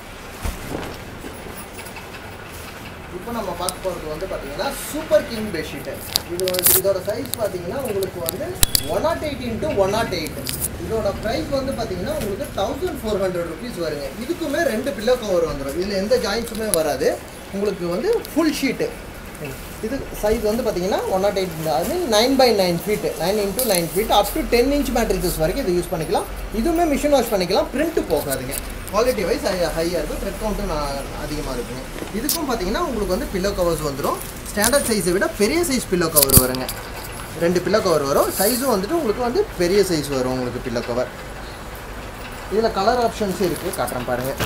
இப்போ நம்ம பார்க்க போகிறது வந்து பார்த்தீங்கன்னா சூப்பர் கிங் பெட்ஷீட்டு இது வந்து இதோட சைஸ் பார்த்தீங்கன்னா உங்களுக்கு வந்து one nought eight into one nought eight இதோட ப்ரைஸ் வந்து பார்த்தீங்கன்னா உங்களுக்கு தௌசண்ட் ஃபோர் ஹண்ட்ரட் ருபீஸ் வருங்க இதுக்குமே ரெண்டு பில்லோ கவர் வந்துடும் இதில் எந்த ஜாயின்ஸுமே வராது உங்களுக்கு வந்து ஃபுல் ஷீட்டு இது சைஸ் வந்து பார்த்தீங்கன்னா ஒன் நாட் எயிட் அது nine by nine feet nine into nine feet up to ten inch mattresses வரைக்கும் இது யூஸ் பண்ணிக்கலாம் இதுவுமே மிஷின் வாஷ் பண்ணிக்கலாம் பிரிண்ட் போகாதுங்க குவாலிட்டி வைஸ் ஹையாக இருக்கும் த்ரெட் கவுண்ட்டும் நான் அதிகமாக இருக்குங்க இதுக்கும் பார்த்தீங்கன்னா உங்களுக்கு வந்து பில்லோ கவர்ஸ் வந்துடும் ஸ்டாண்டர்ட் சைஸை விட பெரிய சைஸ் பில்லோ கவர் வருங்க ரெண்டு பில்லோ கவர் வரும் சைஸும் வந்துட்டு உங்களுக்கு வந்து பெரிய சைஸ் வரும் உங்களுக்கு பில்லோ கவர் இதில் கலர் ஆப்ஷன்ஸ் இருக்குது காட்டுறேன் பாருங்கள்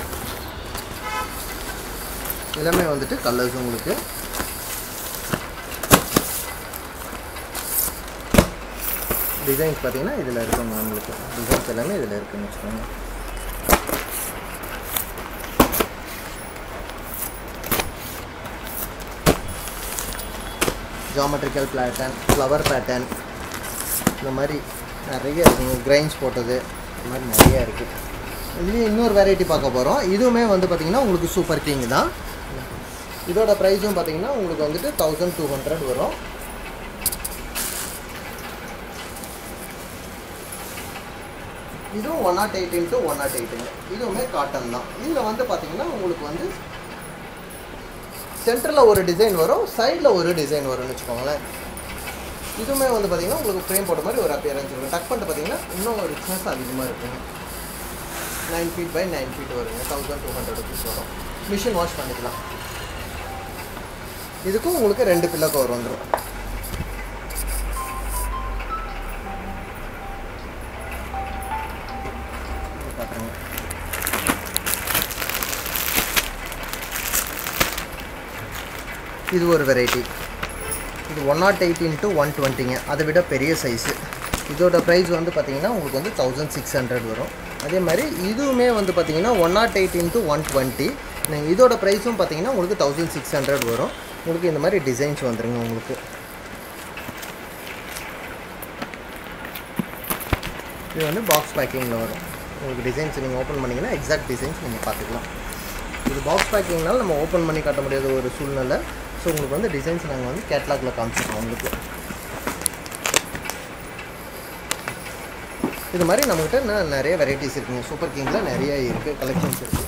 எல்லாமே வந்துட்டு கலர்ஸ் உங்களுக்கு டிசைன்ஸ் பார்த்தீங்கன்னா இதில் இருக்குங்க உங்களுக்கு டிசைன்ஸ் எல்லாமே இதில் இருக்குன்னு வச்சுக்கோங்க ஜாமெட்ரிக்கல் பேட்டர்ன் ஃப்ளவர் பேட்டர்ன் இந்த மாதிரி நிறைய இருக்குங்க கிரைன்ஸ் போட்டது இந்த மாதிரி நிறைய இருக்குது இதுலேயும் இன்னொரு வெரைட்டி பார்க்க போகிறோம் இதுவுமே வந்து பார்த்திங்கன்னா உங்களுக்கு சூப்பர் கிங் தான் இதோட ப்ரைஸும் பார்த்தீங்கன்னா உங்களுக்கு வந்துட்டு தௌசண்ட் டூ ஹண்ட்ரட் வரும் இதுவும் one nought eight into one nought எயிட்டுங்க இதுவுமே காட்டன் தான் இதில் வந்து பார்த்தீங்கன்னா உங்களுக்கு வந்து சென்டரில் ஒரு டிசைன் வரும் சைடில் ஒரு டிசைன் வரும்னு வச்சுக்கோங்களேன் இதுவுமே வந்து பார்த்தீங்கன்னா உங்களுக்கு ஃப்ரேம் போட்ட மாதிரி ஒரு அப்பியரன்ஸ் இருக்கும் டக் பண்ணிட்டு பார்த்தீங்கன்னா இன்னும் ஒரு ரிச்னஸ் அதிகமாக இருக்குங்க nine feet by nine feet வருங்க தௌசண்ட் டூ ஹண்ட்ரட் ருபீஸ் வரும் மிஷின் வாஷ் பண்ணிக்கலாம் இதுக்கும் உங்களுக்கு ரெண்டு பில்லோ கவர் வந்துடும் பார்க்குறேங்க இது ஒரு வெரைட்டி இது one nought eight into one டுவெண்ட்டிங்க அதை விட பெரிய சைஸு இதோட ப்ரைஸ் வந்து பார்த்தீங்கன்னா உங்களுக்கு வந்து தௌசண்ட் சிக்ஸ் ஹண்ட்ரட் வரும் அதே மாதிரி இதுவுமே வந்து பார்த்தீங்கன்னா one nought eight into one twenty இதோட ப்ரைஸும் பார்த்தீங்கன்னா உங்களுக்கு தௌசண்ட் சிக்ஸ் ஹண்ட்ரட் வரும் உங்களுக்கு இந்த மாதிரி டிசைன்ஸ் வந்துருங்க உங்களுக்கு இது வந்து பாக்ஸ் பேக்கிங்கில் வரும் உங்களுக்கு டிசைன்ஸ் நீங்கள் ஓப்பன் பண்ணிங்கன்னா எக்ஸாக்ட் டிசைன்ஸ் நீங்கள் பார்த்துக்கலாம் இது பாக்ஸ் பேக்கிங்னால நம்ம ஓப்பன் பண்ணி காட்ட முடியாத ஒரு சூழ்நிலை ஸோ உங்களுக்கு வந்து டிசைன்ஸ் நாங்கள் வந்து கேட்லாகில் காமிச்சிருக்கோம் உங்களுக்கு இது மாதிரி நம்மகிட்ட இன்னும் நிறைய வெரைட்டிஸ் இருக்குங்க சூப்பர் கிங்கில் நிறைய இருக்குது கலெக்ஷன்ஸ் இருக்குது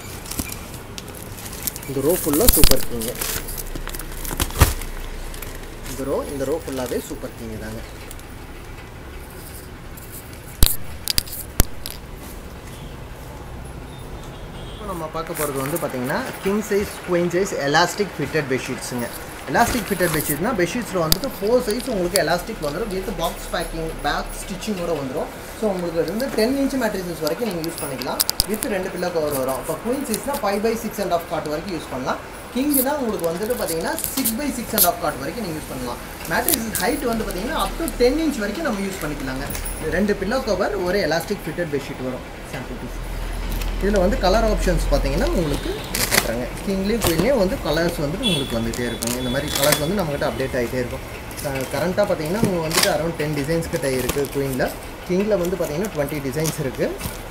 இந்த ரோ ஃபுல்லாக சூப்பர் கிங்கு இந்த ரோ இந்த ரோ ஃபுல்லாகவே சூப்பர் கிங் தாங்க இப்போ நம்ம பார்க்க போகிறது வந்து பார்த்தீங்கன்னா king size queen size elastic fitted பெட்ஷீட்ஸுங்க எலாஸ்டிக் ஃபிட்டட் பெட்ஷீட்னா பெட்ஷீட்ஸில் வந்துட்டு ஃபோர் சைஸ் உங்களுக்கு எலாஸ்டிக் வந்துடும் வித் பாக்ஸ் பேக்கிங் பேக் ஸ்டிச்சிங்கோட வந்துடும் ஸோ உங்களுக்கு வந்து டென் இன்ச் மேட்ரிசஸ் வரைக்கும் நீங்கள் யூஸ் பண்ணிக்கலாம் வித் ரெண்டு பில்லோ கவர் வரும் இப்போ குயின் சைஸ்னால் five by six and half cot வரைக்கும் யூஸ் பண்ணலாம் கிங்னா உங்களுக்கு வந்துட்டு பார்த்தீங்கன்னா six by six and half cot வரைக்கும் நீங்கள் யூஸ் பண்ணலாம் மேட்ரிக்ஸ் ஹைட் வந்து பார்த்தீங்கன்னா அப் டு டென் இன்ச் வரைக்கும் நம்ம யூஸ் பண்ணிக்கலாங்க ரெண்டு பில்லோ கவர் ஒரு எலாஸ்டிக் ஃபிட்டட் பெட்ஷீட் வரும் சாம்பிள் பீஸ் இதில் வந்து கலர் ஆப்ஷன்ஸ் பார்த்தீங்கன்னா உங்களுக்கு பார்க்குறாங்க கிங்லேயும் குயின்லேயும் வந்து கலர்ஸ் வந்துட்டு உங்களுக்கு வந்துகிட்டே இருக்கும் இந்த மாதிரி கலர்ஸ் வந்து நம்மகிட்ட அப்டேட் ஆகிட்டே இருக்கும் கரண்ட்டாக பார்த்தீங்கன்னா உங்களுக்கு வந்துட்டு அரௌண்ட் டென் டிசைன்ஸ் கிட்ட இருக்குது குயினில் கிங்கில் வந்து பார்த்தீங்கன்னா டுவெண்ட்டி டிசைன்ஸ் இருக்குது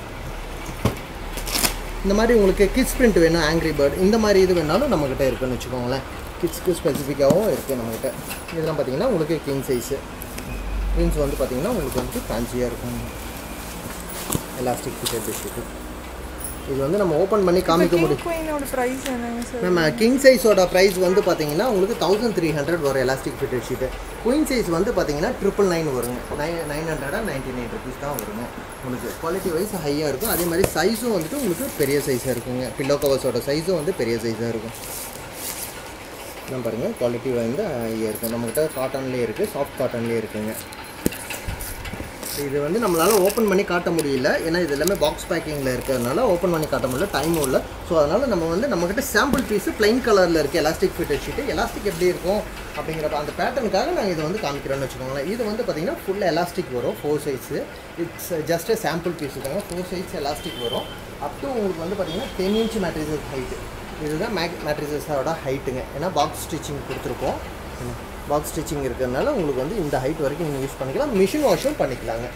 இந்த மாதிரி உங்களுக்கு கிட்ஸ் பிரிண்ட் வேணும் ஆங்கிரி பேர்ட் இந்த மாதிரி இது வேணாலும் நம்மக்கிட்ட இருக்குன்னு வச்சுக்கோங்களேன் கிட்ஸ்க்கு ஸ்பெசிஃபிக்காகவும் இருக்குது நம்மக்கிட்ட இதெல்லாம் பார்த்தீங்கன்னா உங்களுக்கு கிங் சைஸு மீன்ஸ் வந்து பார்த்தீங்கன்னா உங்களுக்கு வந்து ஃபேன்சியாக இருக்கும் எலாஸ்டிக் ஃபிட்டட் பெட்ஷீட்டு இது வந்து நம்ம ஓப்பன் பண்ணி காமிக்க முடியும் குயினோட ப்ரைஸ் என்னங்க சார் நம்ம கிங் சைஸோட ப்ரைஸ் வந்து பார்த்தீங்கன்னா உங்களுக்கு தௌசண்ட் த்ரீ ஹண்ட்ரட் வரும் elastic fitted sheet queen size வந்து பார்த்தீங்கன்னா ட்ரிபிள் நைன் வருங்க நைன் நைன் ஹண்ட்ரடாக நைன்டி நைன் ருபீஸ் தான் வருங்க உங்களுக்கு குவாலிட்டி வைஸ் ஹையாக இருக்கும் அதே மாதிரி சைஸும் வந்துட்டு உங்களுக்கு பெரிய சைஸாக இருக்குங்க பில்லோ கவர்ஸோட சைஸும் வந்து பெரிய சைஸாக இருக்கும் நம்ம பாருங்கள் குவாலிட்டி வந்து ஹையாக இருக்கும் நம்மக்கிட்ட காட்டன்லேயே இருக்குது சாஃப்ட் காட்டன்லேயே இருக்குங்க இது வந்து நம்மளால் ஓப்பன் பண்ணி காட்ட முடியல ஏன்னா இது எல்லாமே பாக்ஸ் பேக்கிங்கில் இருக்கிறதுனால ஓப்பன் பண்ணி காட்ட முடியல டைமும் இல்லை ஸோ அதனால் நம்ம வந்து நம்மக்கிட்ட சாம்பிள் பீஸு plain கலரில் இருக்குது எலாஸ்டிக் ஃபிட்டட் ஷீட்டு எலாஸ்டிக் எப்படி இருக்கும் அப்படிங்கிற அந்த பேட்டர்னுக்காக நாங்கள் இது வந்து காமிக்கிறோம்னு வச்சுக்கோங்களேன் இது வந்து பார்த்திங்கன்னா ஃபுல் எலாஸ்டிக் வரும் four size it's just sample piece தாங்க ஃபோர் சைஸ் எலாஸ்டிக் வரும் அப் டு உங்களுக்கு வந்து பார்த்திங்கன்னா டென் இன்ச் மேட்ரிசஸ் ஹைட்டு இதுதான் மேக் மேட்ரிசஸோட ஹைட்டுங்க ஏன்னா பாக்ஸ் ஸ்டிச்சிங் கொடுத்துருக்கோம் பாக்ஸ் ஸ்டிச்சிங் இருக்கிறதுனால உங்களுக்கு வந்து இந்த ஹைட் வரைக்கும் நீங்கள் யூஸ் பண்ணிக்கலாம் மிஷின் வாஷும் பண்ணிக்கலாங்க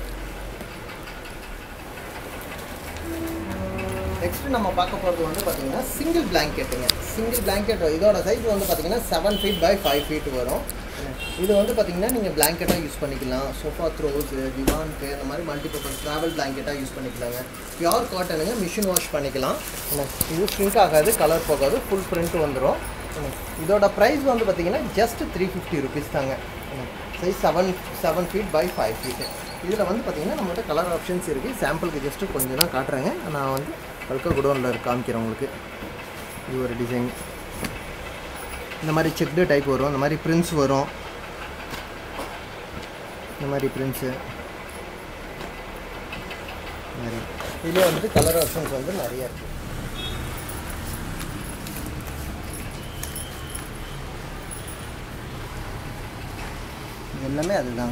நெக்ஸ்ட் நம்ம பார்க்க போகிறது வந்து பார்த்தீங்கன்னா சிங்கிள் பிளாங்கெட்டுங்க சிங்கிள் பிளாங்கெட் இதோட சைஸ் வந்து பார்த்தீங்கன்னா seven feet by five feet வரும் இது வந்து பார்த்தீங்கன்னா நீங்கள் பிளாங்கெட்டாக யூஸ் பண்ணிக்கலாம் சோஃபா த்ரோஸ் திவான்க்கு இந்த மாதிரி மல்டிபர்பஸ் ட்ராவல் பிளாங்கெட்டாக யூஸ் பண்ணிக்கலாங்க பியூர் காட்டனுங்க மிஷின் வாஷ் பண்ணிக்கலாம் என்ன, இது ஸ்ட்ரிங்க் ஆகாது கலர் போகாது ஃபுல் பிரிண்ட் வந்துடும் என்ன, இதோட ப்ரைஸ் வந்து பார்த்தீங்கன்னா ஜஸ்ட் த்ரீ ஃபிஃப்டி ருபீஸ் தாங்க size seven seven feet by five feet இதில் வந்து பார்த்தீங்கன்னா நம்மகிட்ட கலர் ஆப்ஷன்ஸ் இருக்குது சாம்பிளுக்கு ஜஸ்ட்டு கொஞ்சம் தான் காட்டுறேங்க நான் வந்து பல்கா குடோனில் இருக்க காமிக்கிறேன் உங்களுக்கு இது ஒரு டிசைன் இந்த மாதிரி செக்டு டைப் வரும் இந்த மாதிரி பிரிண்ட்ஸ் வரும் இந்த மாதிரி பிரிண்ட்ஸு மாதிரி இதுலேயே வந்துட்டு கலர் ஆப்ஷன்ஸ் வந்து நிறைய இருக்குது இது எல்லாமே அதுதாங்க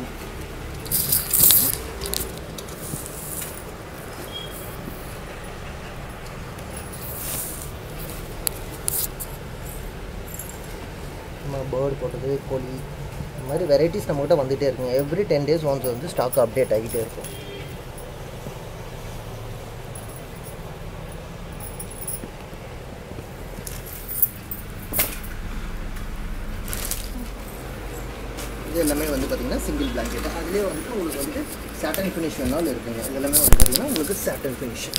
நம்ம பேர்டு போட்டது கோழி இந்த மாதிரி வெரைட்டிஸ் நம்மகிட்ட வந்துகிட்டே இருக்குங்க எவ்ரி டென் டேஸ் ஒன்ஸ் வந்து ஸ்டாக் அப்டேட் ஆகிட்டே இருக்கும் இது எல்லாமே வந்து பார்த்தீங்கன்னா சிங்கிள் பிளாங்கெட் அதுலேயே வந்துட்டு உங்களுக்கு வந்துட்டு சாட்டன் ஃபினிஷ் வேணாலும் இருக்குங்க இது எல்லாமே வந்து பார்த்தீங்கன்னா உங்களுக்கு சாட்டன் ஃபினிஷ்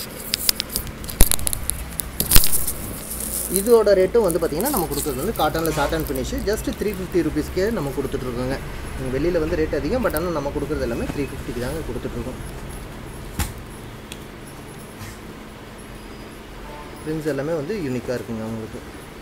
இதோட ரேட்டும் வந்து பார்த்தீங்கன்னா நம்ம கொடுக்குறது வந்து காட்டனில் satin finish just three fifty ருபீஸ்க்கே நம்ம கொடுத்துட்ருக்கோங்க வெளியில் வந்து ரேட் அதிகம் பட் ஆனால் நம்ம கொடுக்குறது எல்லாமே த்ரீ ஃபிஃப்டிக்கு தாங்க கொடுத்துட்ருக்கோம் பிரிண்ட்ஸ் எல்லாமே வந்து யூனிக்காக இருக்குங்க உங்களுக்கு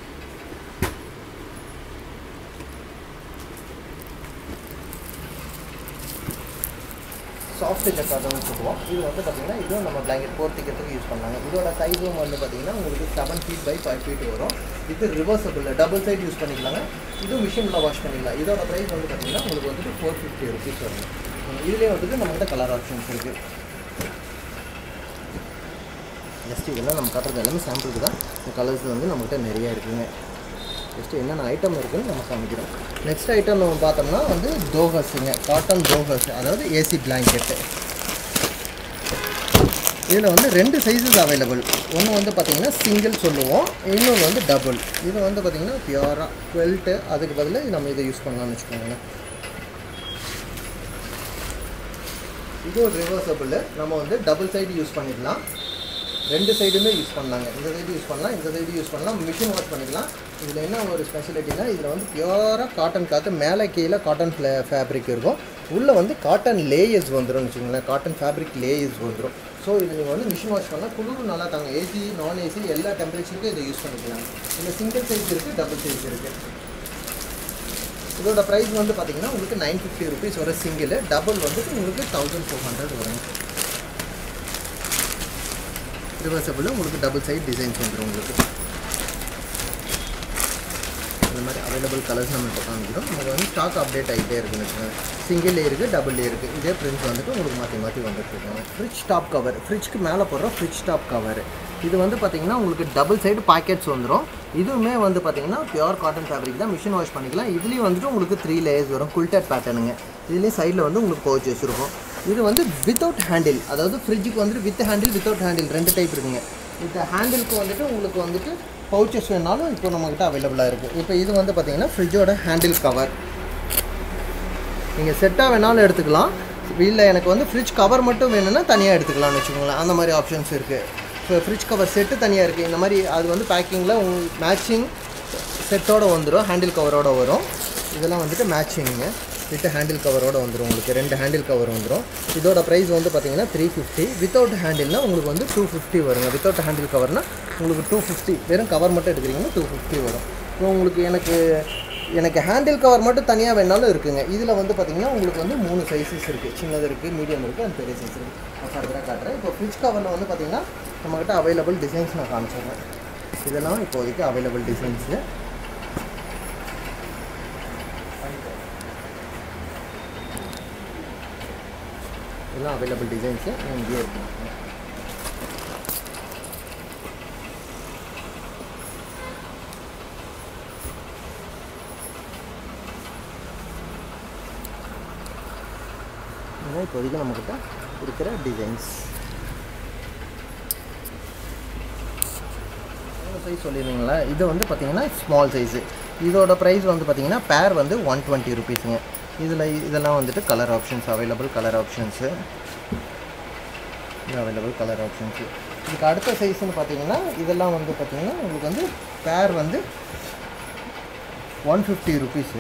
சாஃப்ட் ஜக்கார்டுன்னு சொல்லுவோம் இது வந்து பார்த்தீங்கன்னா இதுவும் நம்ம பிளாங்கெட் போர்த்திக்கிறதுக்கு யூஸ் பண்ணாங்க இதோட சைஸும் வந்து பார்த்தீங்கன்னா உங்களுக்கு seven feet by five feet வரும் இது ரிவர்சபிள் டபுள் சைட் யூஸ் பண்ணிக்கலாங்க இதுவும் மிஷினில் வாஷ் பண்ணிக்கலாம் இதோட ப்ரைஸ் வந்து பார்த்தீங்கன்னா உங்களுக்கு வந்துட்டு ஃபோர் ஃபிஃப்டி ருபீஸ் வரும் இதுலேயே வந்துட்டு நம்மகிட்ட கலர் ஆப்ஷன்ஸ் இருக்குது ஜஸ்ட் இதெல்லாம் நம்ம காட்டுறது எல்லாமே சாம்பிளுக்கு தான் இந்த கலர்ஸ் வந்து நம்மகிட்ட நிறைய இருக்குங்க ஜஸ்ட் என்னென்ன ஐட்டம் இருக்குன்னு நம்ம காமிக்கிறோம் நெக்ஸ்ட் ஐட்டம் நம்ம பார்த்தோம்னா வந்து தோகஸுங்க காட்டன் தோகஸ் அதாவது ஏசி பிளாங்கெட்டு இதில் வந்து ரெண்டு சைஸஸ் அவைலபிள் ஒன்று வந்து பார்த்திங்கன்னா சிங்கிள் சொல்லுவோம் இன்னொன்று வந்து டபுள் இது வந்து பார்த்திங்கன்னா பியூராக டுவெல்ட்டு அதுக்கு பதிலாக நம்ம இதை யூஸ் பண்ணலாம்னு வச்சுக்கோங்களேன் இது ஒரு ரிவர்சபிள் நம்ம வந்து டபுள் சைடு யூஸ் பண்ணிக்கலாம் ரெண்டு சைடுமே யூஸ் பண்ணலாங்க இந்த சைடு யூஸ் பண்ணலாம் இந்த சைடு யூஸ் பண்ணலாம் மிஷின் வாஷ் பண்ணிக்கலாம் இதில் என்ன ஒரு ஸ்பெஷாலிட்டினா இதில் வந்து பியூராக காட்டன் காற்று மேலே கீழே காட்டன் ஃப்ளே ஃபேப்ரிக் இருக்கும் உள்ளே வந்து காட்டன் லேயர்ஸ் வந்துடும் வச்சுக்கோங்களேன் காட்டன் ஃபேப்ரிக் லேயர்ஸ் வந்துடும் ஸோ இது நீங்கள் வந்து மிஷின் வாஷ் பண்ணால் குளிர் நல்லா தாங்க ஏசி நான் ஏசி எல்லா டெம்பரேச்சருக்கும் இதை யூஸ் பண்ணிக்கலாம் இதில் சிங்கிள் சைஸ் இருக்குது டபுள் சைஸ் இருக்குது இதோட ப்ரைஸ் வந்து பார்த்தீங்கன்னா உங்களுக்கு நைன் ஃபிஃப்டி ருபீஸ் வர சிங்கிள் டபுள் வந்துட்டு உங்களுக்கு தௌசண்ட் ஃபோர் ஹண்ட்ரட் வரும் ரிவர்சபிள் உங்களுக்கு டபுள் சைட் டிசைன்ஸ் வந்துடும் உங்களுக்கு இந்த மாதிரி அவைலபிள் கலர்ஸ் நம்ம இப்போ காமிக்கிறோம் நமக்கு வந்து ஸ்டாக் அப்டேட் ஆகிட்டே இருக்குன்னு வச்சுக்கோங்க சிங்கிள் இருக்குது டபுள் இருக்குது இதே பிரிண்ட் வந்துட்டு உங்களுக்கு மாற்றி மாற்றி வந்துட்டு இருக்காங்க ஃப்ரிட்ஜ் டாப் கவர் ஃப்ரிட்ஜ்க்கு மேலே போடுற ஃப்ரிட்ஜ் டாப் கவர் இது வந்து பார்த்தீங்கன்னா உங்களுக்கு டபுள் சைடு பாக்கெட்ஸ் வந்துடும் இதுவுமே வந்து பார்த்தீங்கன்னா பியூர் காட்டன் ஃபேப்ரிக் தான் மிஷின் வாஷ் பண்ணிக்கலாம் இதுலேயும் வந்துட்டு உங்களுக்கு த்ரீ லேயர்ஸ் வரும் குல்டட் பேட்டர்னுங்க இதுலேயும் சைடில் வந்து உங்களுக்கு பவுச்சஸ் இருக்கும் இது வந்து வித்தவுட் ஹேண்டில் அதாவது ஃப்ரிட்ஜுக்கு வந்துட்டு வித் ஹேண்டில் வித்தவுட் ஹேண்டில் ரெண்டு டைப் இருக்குங்க இந்த ஹேண்டிலுக்கு வந்துட்டு உங்களுக்கு வந்துட்டு பவுச்சஸ் வேணாலும் இப்போ நம்மக்கிட்ட அவைலபிளாக இருக்குது இப்போ இது வந்து பார்த்தீங்கன்னா ஃப்ரிட்ஜோட ஹேண்டில் கவர் நீங்கள் செட்டாக வேணாலும் எடுத்துக்கலாம் இல்லை எனக்கு வந்து ஃப்ரிட்ஜ் கவர் மட்டும் வேணும்னா தனியாக எடுத்துக்கலாம்னு வச்சுக்கோங்களேன் அந்த மாதிரி ஆப்ஷன்ஸ் இருக்குது இப்போ ஃப்ரிட்ஜ் கவர் செட்டு தனியாக இருக்குது இந்த மாதிரி அது வந்து பேக்கிங்கில் உங்களுக்கு மேட்சிங் செட்டோடு வந்துடும் ஹேண்டில் கவரோட வரும் இதெல்லாம் வந்துட்டு மேட்சிங்க வித் ஹேண்டில் கவரோட வந்துடும் உங்களுக்கு ரெண்டு ஹேண்டில் கவர் வந்துடும் இதோட ப்ரைஸ் வந்து பார்த்தீங்கன்னா த்ரீ ஃபிஃப்டி வித்தவுட் ஹேண்டில்னா உங்களுக்கு வந்து டூ ஃபிஃப்டி வருங்க வித்தவுட் ஹேண்டில் கவர்னா உங்களுக்கு டூ ஃபிஃப்டி வெறும் கவர் மட்டும் எடுக்கிறீங்கன்னா டூ ஃபிஃப்டி வரும் இப்போ உங்களுக்கு எனக்கு எனக்கு ஹேண்டில் கவர் மட்டும் தனியாக வேணாலும் இருக்குங்க இதில் வந்து பார்த்தீங்கன்னா உங்களுக்கு வந்து மூணு சைஸஸ் இருக்குது சின்னது இருக்குது மீடியம் இருக்குது அந்த பெரிய சைஸ் இருக்குது நான் ஃபர்தராக காட்டுறேன் இப்போ ஃப்ரிட்ஜ் கவரில் வந்து பார்த்தீங்கன்னா நம்மக்கிட்ட அவைலபிள் டிசைன்ஸ் நான் காமிச்சிடுறேன் இதெல்லாம் இப்போதைக்கு அவைலபிள் டிசைன்ஸு இதெல்லாம் அவைலபிள் டிசைன்ஸு இங்கேயே இருக்கு இதுதான் இப்போதைக்கு நம்மக்கிட்ட இருக்கிற டிசைன்ஸ் சைஸ் சொல்லியிருந்தீங்களா இது வந்து பார்த்தீங்கன்னா ஸ்மால் சைஸு இதோட ப்ரைஸ் வந்து பார்த்தீங்கன்னா பேர் வந்து ஒன் டுவெண்ட்டி ருபீஸுங்க இதில் இதெல்லாம் வந்துட்டு colour options available colour options இது அவைலபிள் கலர் ஆப்ஷன்ஸு இதுக்கு அடுத்த சைஸ்னு பார்த்தீங்கன்னா இதெல்லாம் வந்து பார்த்தீங்கன்னா உங்களுக்கு வந்து பேர் வந்து ஒன் ஃபிஃப்டி ருபீஸு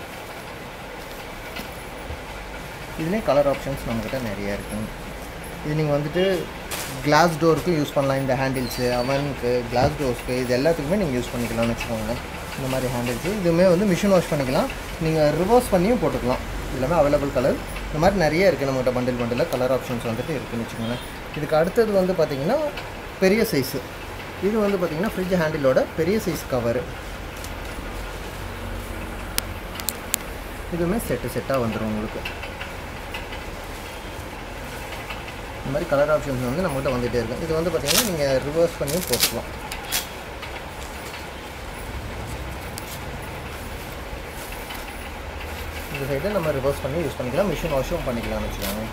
இதுலேயே கலர் ஆப்ஷன்ஸ் நம்மக்கிட்ட நிறைய இருக்குங்க இது நீங்கள் வந்துட்டு கிளாஸ் டோருக்கு யூஸ் பண்ணலாம் இந்த ஹேண்டில்ஸு அவனுக்கு கிளாஸ் டோர்ஸ்க்கு இது எல்லாத்துக்குமே நீங்கள் யூஸ் பண்ணிக்கலாம்னு வச்சுக்கோங்களேன் இந்த மாதிரி ஹேண்டில்ஸு இதுவுமே வந்து மிஷின் வாஷ் பண்ணிக்கலாம் நீங்கள் ரிவர்ஸ் பண்ணியும் போட்டுக்கலாம் எல்லாமே அவைலபிள் கலர் இந்த மாதிரி நிறைய இருக்குது நம்மகிட்ட பண்டில் பண்டில் கலர் ஆப்ஷன்ஸ் வந்துட்டு இருக்குன்னு வச்சுக்கோங்களேன் இதுக்கு அடுத்தது வந்து பார்த்திங்கன்னா பெரிய சைஸு இது வந்து பார்த்திங்கன்னா ஃப்ரிட்ஜ் ஹேண்டிலோட பெரிய சைஸ் கவரு இதுவுமே செட்டு செட்டாக வந்துடும் உங்களுக்கு இந்த மாதிரி கலர் ஆப்ஷன்ஸ் வந்து நம்மகிட்ட வந்துகிட்டே இருக்கும் இது வந்து பார்த்திங்கன்னா நீங்கள் ரிவர்ஸ் பண்ணியும் போட்டுக்கலாம் இந்த சைடு நம்ம ரிவர்ஸ் பண்ணி யூஸ் பண்ணிக்கலாம் மிஷின் வாஷும் பண்ணிக்கலாம்னு வச்சுக்கோங்க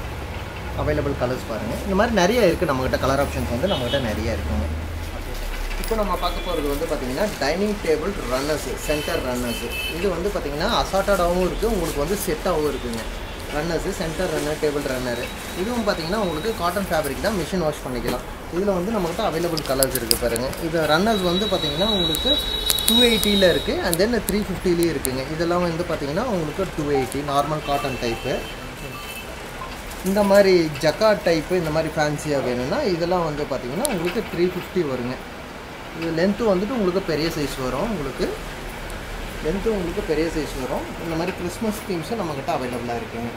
அவைலபிள் கலர்ஸ் பாருங்கள் இந்த மாதிரி நிறைய இருக்குது நம்மகிட்ட கலர் ஆப்ஷன்ஸ் வந்து நம்மகிட்ட நிறைய இருக்குங்க இப்போ நம்ம பார்க்க போகிறது வந்து பார்த்தீங்கன்னா dining table runners centre runners இது வந்து பார்த்தீங்கன்னா அசார்ட்டடாகவும் இருக்குது உங்களுக்கு வந்து செட்டாகவும் இருக்குங்க runners centre runner table runner இதுவும் பார்த்தீங்கன்னா உங்களுக்கு காட்டன் ஃபேப்ரிக் தான் மிஷின் வாஷ் பண்ணிக்கலாம் இதில் வந்து நம்மகிட்ட அவைலபிள் கலர்ஸ் இருக்குது பாருங்கள் இது ரன்னர்ஸ் வந்து பார்த்தீங்கன்னா உங்களுக்கு டூ எயிட்டியில் இருக்குது அண்ட் தென் த்ரீ ஃபிஃப்டிலேயும் இருக்குங்க இதெல்லாம் வந்து பார்த்தீங்கன்னா உங்களுக்கு two eighty normal cotton type இந்த மாதிரி ஜக்காட் டைப்பு இந்த மாதிரி ஃபேன்சியாக வேணும்னா இதெல்லாம் வந்து பார்த்தீங்கன்னா உங்களுக்கு த்ரீ ஃபிஃப்டி வருங்க இது லென்த்து வந்துட்டு உங்களுக்கு பெரிய சைஸ் வரும் உங்களுக்கு லென்த்து உங்களுக்கு பெரிய சைஸ் வரும் இந்த மாதிரி கிறிஸ்மஸ் தீம்ஸும் நம்மக்கிட்ட அவைலபிளாக இருக்குங்க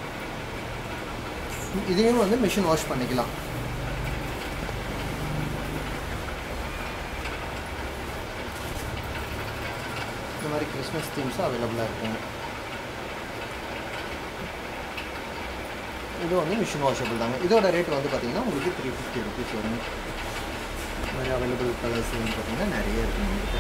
இதையும் வந்து மிஷின் வாஷ் பண்ணிக்கலாம் இந்த மாதிரி கிறிஸ்மஸ் தீம்ஸும் அவைலபிளாக இருக்குங்க இது வந்து மிஷின் வாஷபிள் தாங்க இதோட ரேட் வந்து பார்த்தீங்கன்னா உங்களுக்கு த்ரீ ஃபிஃப்டி ருபீஸ் வருங்க இந்த மாதிரி அவைலபிள் கலர்ஸ் வந்து பார்த்தீங்கன்னா நிறைய இருக்குது நம்மகிட்ட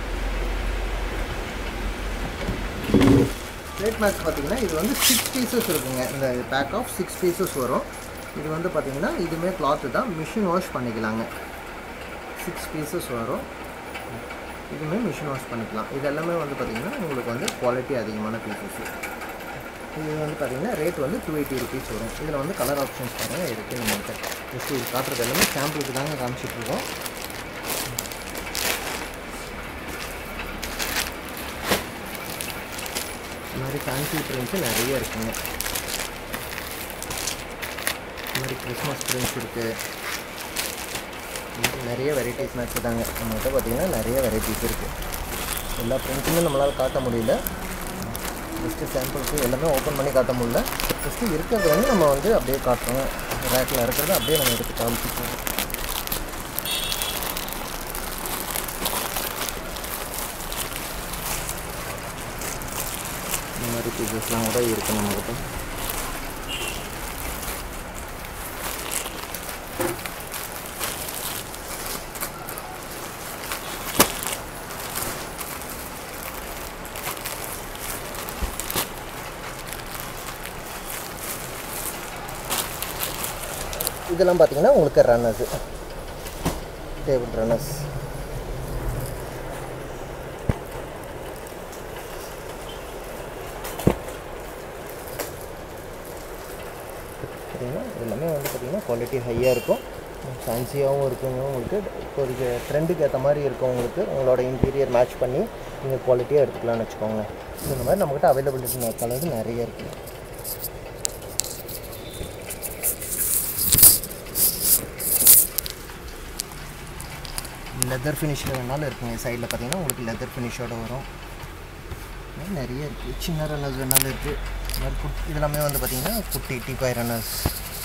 ரேட் மேட்ச் பார்த்தீங்கன்னா இது வந்து சிக்ஸ் பீசஸ் இருக்குங்க இந்த பேக் ஆஃப் சிக்ஸ் பீசஸ் வரும் இது வந்து பார்த்தீங்கன்னா இதுவுமே கிளாத்து தான் மிஷின் வாஷ் பண்ணிக்கலாங்க சிக்ஸ் பீசஸ் வரும் இதுவுமே மிஷின் வாஷ் பண்ணிக்கலாம் இது எல்லாமே வந்து பார்த்தீங்கன்னா உங்களுக்கு வந்து குவாலிட்டி அதிகமான பீசஸ் இது வந்து பார்த்தீங்கன்னா ரேட் வந்து டூ எயிட்டி ருபீஸ் வரும் இதில் வந்து கலர் ஆப்ஷன்ஸ் பாருங்கள் இருக்குது நம்மகிட்ட ஜஸ்ட் இது காட்டுறது எல்லாமே சாம்பிளுக்கு தாங்க காமிச்சிட்ருக்கோம் இந்த மாதிரி ஃபேன்சி ப்ரிண்ட்ஸு நிறைய இருக்குங்க இந்த மாதிரி கிறிஸ்மஸ் ப்ரிண்ட்ஸ் இருக்குது நிறைய வெரைட்டிஸ் மேட்ச் தாங்க நம்மகிட்ட பார்த்தீங்கன்னா நிறைய வெரைட்டிஸ் இருக்குது எல்லா ப்ரிண்ட்ஸுமே நம்மளால் காட்ட முடியல ஜஸ்ட்டு சாம்பிளுக்கு எல்லாமே ஓப்பன் பண்ணி காட்ட முடியல ஜஸ்ட்டு இருக்கிறது வந்து நம்ம வந்து அப்படியே காட்டுறோம் ரேக்கில் இருக்கிறத அப்படியே நம்ம எடுத்து காமிச்சிப்போம் இந்த மாதிரி பீசஸ்லாம் கூட இருக்குது நம்மக்கிட்ட இதெல்லாம் பார்த்தீங்கன்னா உங்களுக்கு ரன்னர்ஸு டேபிள் ரன்னர்ஸ் சரிங்களா இது எல்லாமே வந்து பார்த்திங்கன்னா குவாலிட்டி ஹையாக இருக்கும் ஃபேன்சியாகவும் இருக்குங்க உங்களுக்கு இப்போதைக்கு ட்ரெண்டுக்கு ஏற்ற மாதிரி இருக்கும் உங்களுக்கு உங்களோட இன்டீரியர் மேட்ச் பண்ணி நீங்கள் குவாலிட்டியாக எடுத்துக்கலாம்னு வச்சுக்கோங்களேன் இந்த மாதிரி நம்மக்கிட்ட அவைலபிலிட்டி கலர்ஸ் நிறைய இருக்குது லெதர் ஃபினிஷில் வேணாலும் இருக்குங்க சைடில் பார்த்தீங்கன்னா உங்களுக்கு லெதர் ஃபினிஷோட வரும் இது மாதிரி நிறைய இருக்குது சின்ன ரன்னர்ஸ் வேணாலும் இருக்குது இது மாதிரி குட் இதெல்லாமே வந்து பார்த்தீங்கன்னா குட்டி டீபாய் ரன்னர்ஸ்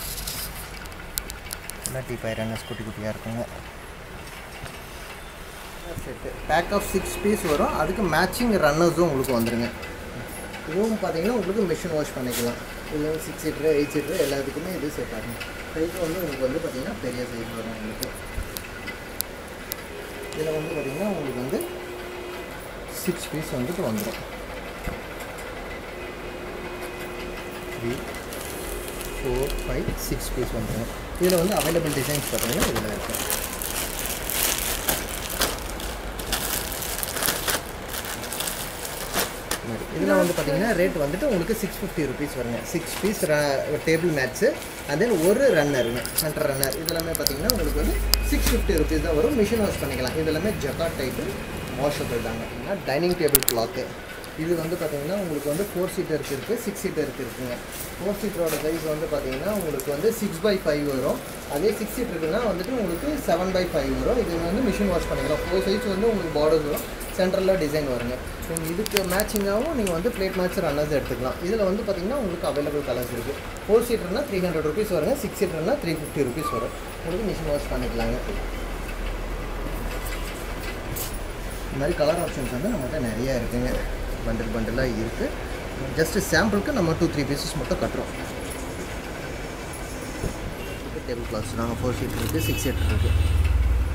எல்லாம் டீபாய் ரன்னர்ஸ் குட்டி குட்டியாக இருக்குங்க set pack of six piece வரும் அதுக்கு மேட்சிங் ரன்னர்ஸும் உங்களுக்கு வந்துருங்க இதுவும் பார்த்தீங்கன்னா உங்களுக்கு மிஷின் வாஷ் பண்ணிக்கலாம் இதில் சிக்ஸ் சீட்ரு எயிட் சீட்ரு எல்லாத்துக்குமே இது செட் ஆகும் சைஸ் வந்து உங்களுக்கு வந்து பார்த்தீங்கன்னா பெரிய சைஸ் வரும் உங்களுக்கு இதில் வந்து பார்த்திங்கன்னா உங்களுக்கு வந்து சிக்ஸ் பீஸ் வந்துட்டு வந்துடும் three four five six piece வந்துடும் இதில் வந்து அவைலபிள் டிசைன்ஸ் பார்த்தீங்கன்னா இதில் இருக்குது இதில் வந்து பார்த்தீங்கன்னா ரேட் வந்துட்டு உங்களுக்கு சிக்ஸ் ஃபிஃப்டி ருபீஸ் வருங்க six piece table match and then ஒரு ரன்னருங்க சென்டர் ரன்னர் இதெல்லாமே பார்த்தீங்கன்னா உங்களுக்கு வந்து சிக்ஸ் ஃபிஃப்டி ருபீஸ் தான் வரும் மிஷின் வாஷ் பண்ணிக்கலாம் இது எல்லாமே ஜக்காட் டைப்பு வாஷபிள் தாங்க டைனிங் டேபிள் கிளாத்து இது வந்து பார்த்தீங்கன்னா உங்களுக்கு வந்து ஃபோர் சீட்டருக்கு இருக்குது சிக்ஸ் சீட்டருக்கு இருக்குங்க ஃபோர் சீட்டரோட சைஸ் வந்து பார்த்தீங்கன்னா உங்களுக்கு வந்து சிக்ஸ் பை ஃபைவ் வரும் அதே சிக்ஸ் சீட் இருக்குன்னா வந்துட்டு உங்களுக்கு செவன் பை ஃபைவ் வரும் இது வந்து மிஷின் வாஷ் பண்ணிக்கலாம் ஃபோர் சைஸ் வந்து உங்களுக்கு பார்டர்ஸ் வரும் சென்ட்ரலில் டிசைன் வருங்க நீங்கள் இதுக்கு மேட்சிங்காகவும் நீங்கள் வந்து பிளேட் மேட்ச் ரன்னர்ஸ் எடுத்துக்கலாம் இதில் வந்து பார்த்தீங்கன்னா உங்களுக்கு அவைலபிள் கலர்ஸ் இருக்குது ஃபோர் சீட்டர்னா த்ரீ ஹண்ட்ரட் ருபீஸ் வருங்க சிக்ஸ் சீட்டர்னா த்ரீ ஃபிஃப்டி ருபீஸ் வரும் உங்களுக்கு மிஷின் வாஷ் பண்ணிக்கலாங்க இந்த மாதிரி கலர் ஆப்ஷன்ஸ் வந்து நம்மகிட்ட நிறையா இருக்குங்க பண்டில் பண்டிலாக இருக்குது ஜஸ்ட்டு சாம்பிளுக்கு நம்ம டூ த்ரீ பீசஸ் மட்டும் கட்டுறோம் டேபிள் கிளாஸ் நாங்கள் ஃபோர் சீட் இருக்குது சிக்ஸ் சீட் இருக்குது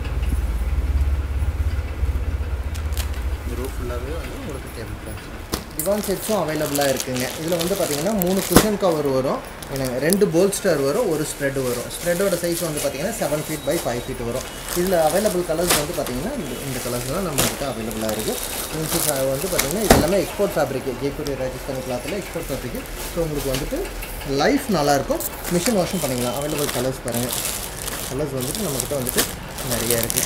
இந்த ரூ ஃபுல்லாகவே வந்து உங்களுக்கு டேபிள் கிளாஸ் டிவான் செட்ஸும் அவைலபிளாக இருக்குங்க இதில் வந்து பார்த்தீங்கன்னா மூணு குஷன் கவர் வரும் எனக்கு ரெண்டு போல்ஸ்டர் வரும் ஒரு ஸ்ப்ரெட் வரும் ஸ்ப்ரெட்டோட சைஸ் வந்து பார்த்தீங்கன்னா seven feet by five feet வரும் இதில் அவைலபிள் கலர்ஸ் வந்து பார்த்தீங்கன்னா இந்த இந்த கலர்ஸ் தான் நம்மகிட்ட அவைலபிளாக இருக்குது பிரின்சஸ் வந்து பார்த்தீங்கன்னா இது எல்லாமே எக்ஸ்போர்ட் ஃபேப்ரிக் ஜெய்ப்பூர் ராஜஸ்தானி கிளாத்தில் எக்ஸ்போர்ட் ஃபேப்ரிக் ஸோ உங்களுக்கு வந்துட்டு லைஃப் நல்லாயிருக்கும் மிஷின் வாஷும் பண்ணிக்கலாம் அவைலபிள் கலர்ஸ் பாருங்கள் கலர்ஸ் வந்துட்டு நம்மக்கிட்ட வந்துட்டு நிறைய இருக்குது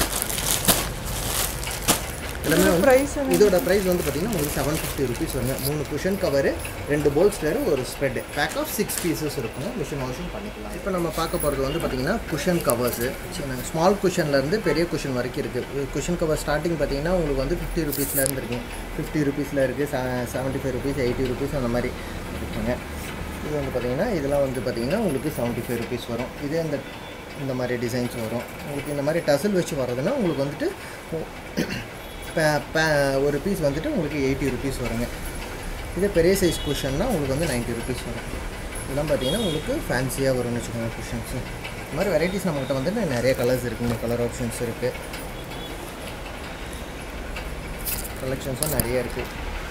எல்லாமே வந்து ப்ரைஸ் இதோட ப்ரைஸ் வந்து பார்த்தீங்கன்னா உங்களுக்கு செவன் ஃபிஃப்டி ருபீஸ் வருங்க மூணு குஷன் கவரு ரெண்டு போல்ஸ்டர் ஒரு spread pack of six pieces இருக்குங்க மிஷின் வாஷும் பண்ணிக்கலாம் இப்போ நம்ம பார்க்க போகிறது வந்து பார்த்தீங்கன்னா குஷன் கவர்ஸு ஸ்மால் குஷன்லேருந்து பெரிய குஷன் வரைக்கும் இருக்குது குஷன் கவர் ஸ்டார்டிங் பார்த்தீங்கன்னா உங்களுக்கு வந்து ஃபிஃப்டி ருபீஸ்லேருந்து இருக்குங்க ஃபிஃப்டி ருபீஸில் இருக்குது seventy five rupees eighty rupees அந்த மாதிரி இருக்குங்க இது வந்து பார்த்தீங்கன்னா இதெல்லாம் வந்து பார்த்தீங்கன்னா உங்களுக்கு செவன்ட்டி ஃபைவ் ருபீஸ் வரும் இதே இந்த இந்த மாதிரி டிசைன்ஸ் வரும் உங்களுக்கு இந்த மாதிரி டசல் வச்சு வர்றதுன்னா உங்களுக்கு வந்துட்டு பே- பே- ஒரு பீஸ் வந்துட்டு உங்களுக்கு எயிட்டி ருபீஸ் வருங்க இதே பெரிய சைஸ் குஷன்னா உங்களுக்கு வந்து 90 ருபீஸ் வரும் இதெல்லாம் பார்த்தீங்கன்னா உங்களுக்கு ஃபேன்சியாக வரும்னு வச்சுக்கோங்க குஷன்ஸு இந்த மாதிரி வெரைட்டிஸ் நம்மகிட்ட வந்து நிறைய கலர்ஸ் இருக்குங்க கலர் ஆப்ஷன்ஸ் இருக்குது கலெக்ஷன்ஸும் நிறைய இருக்குது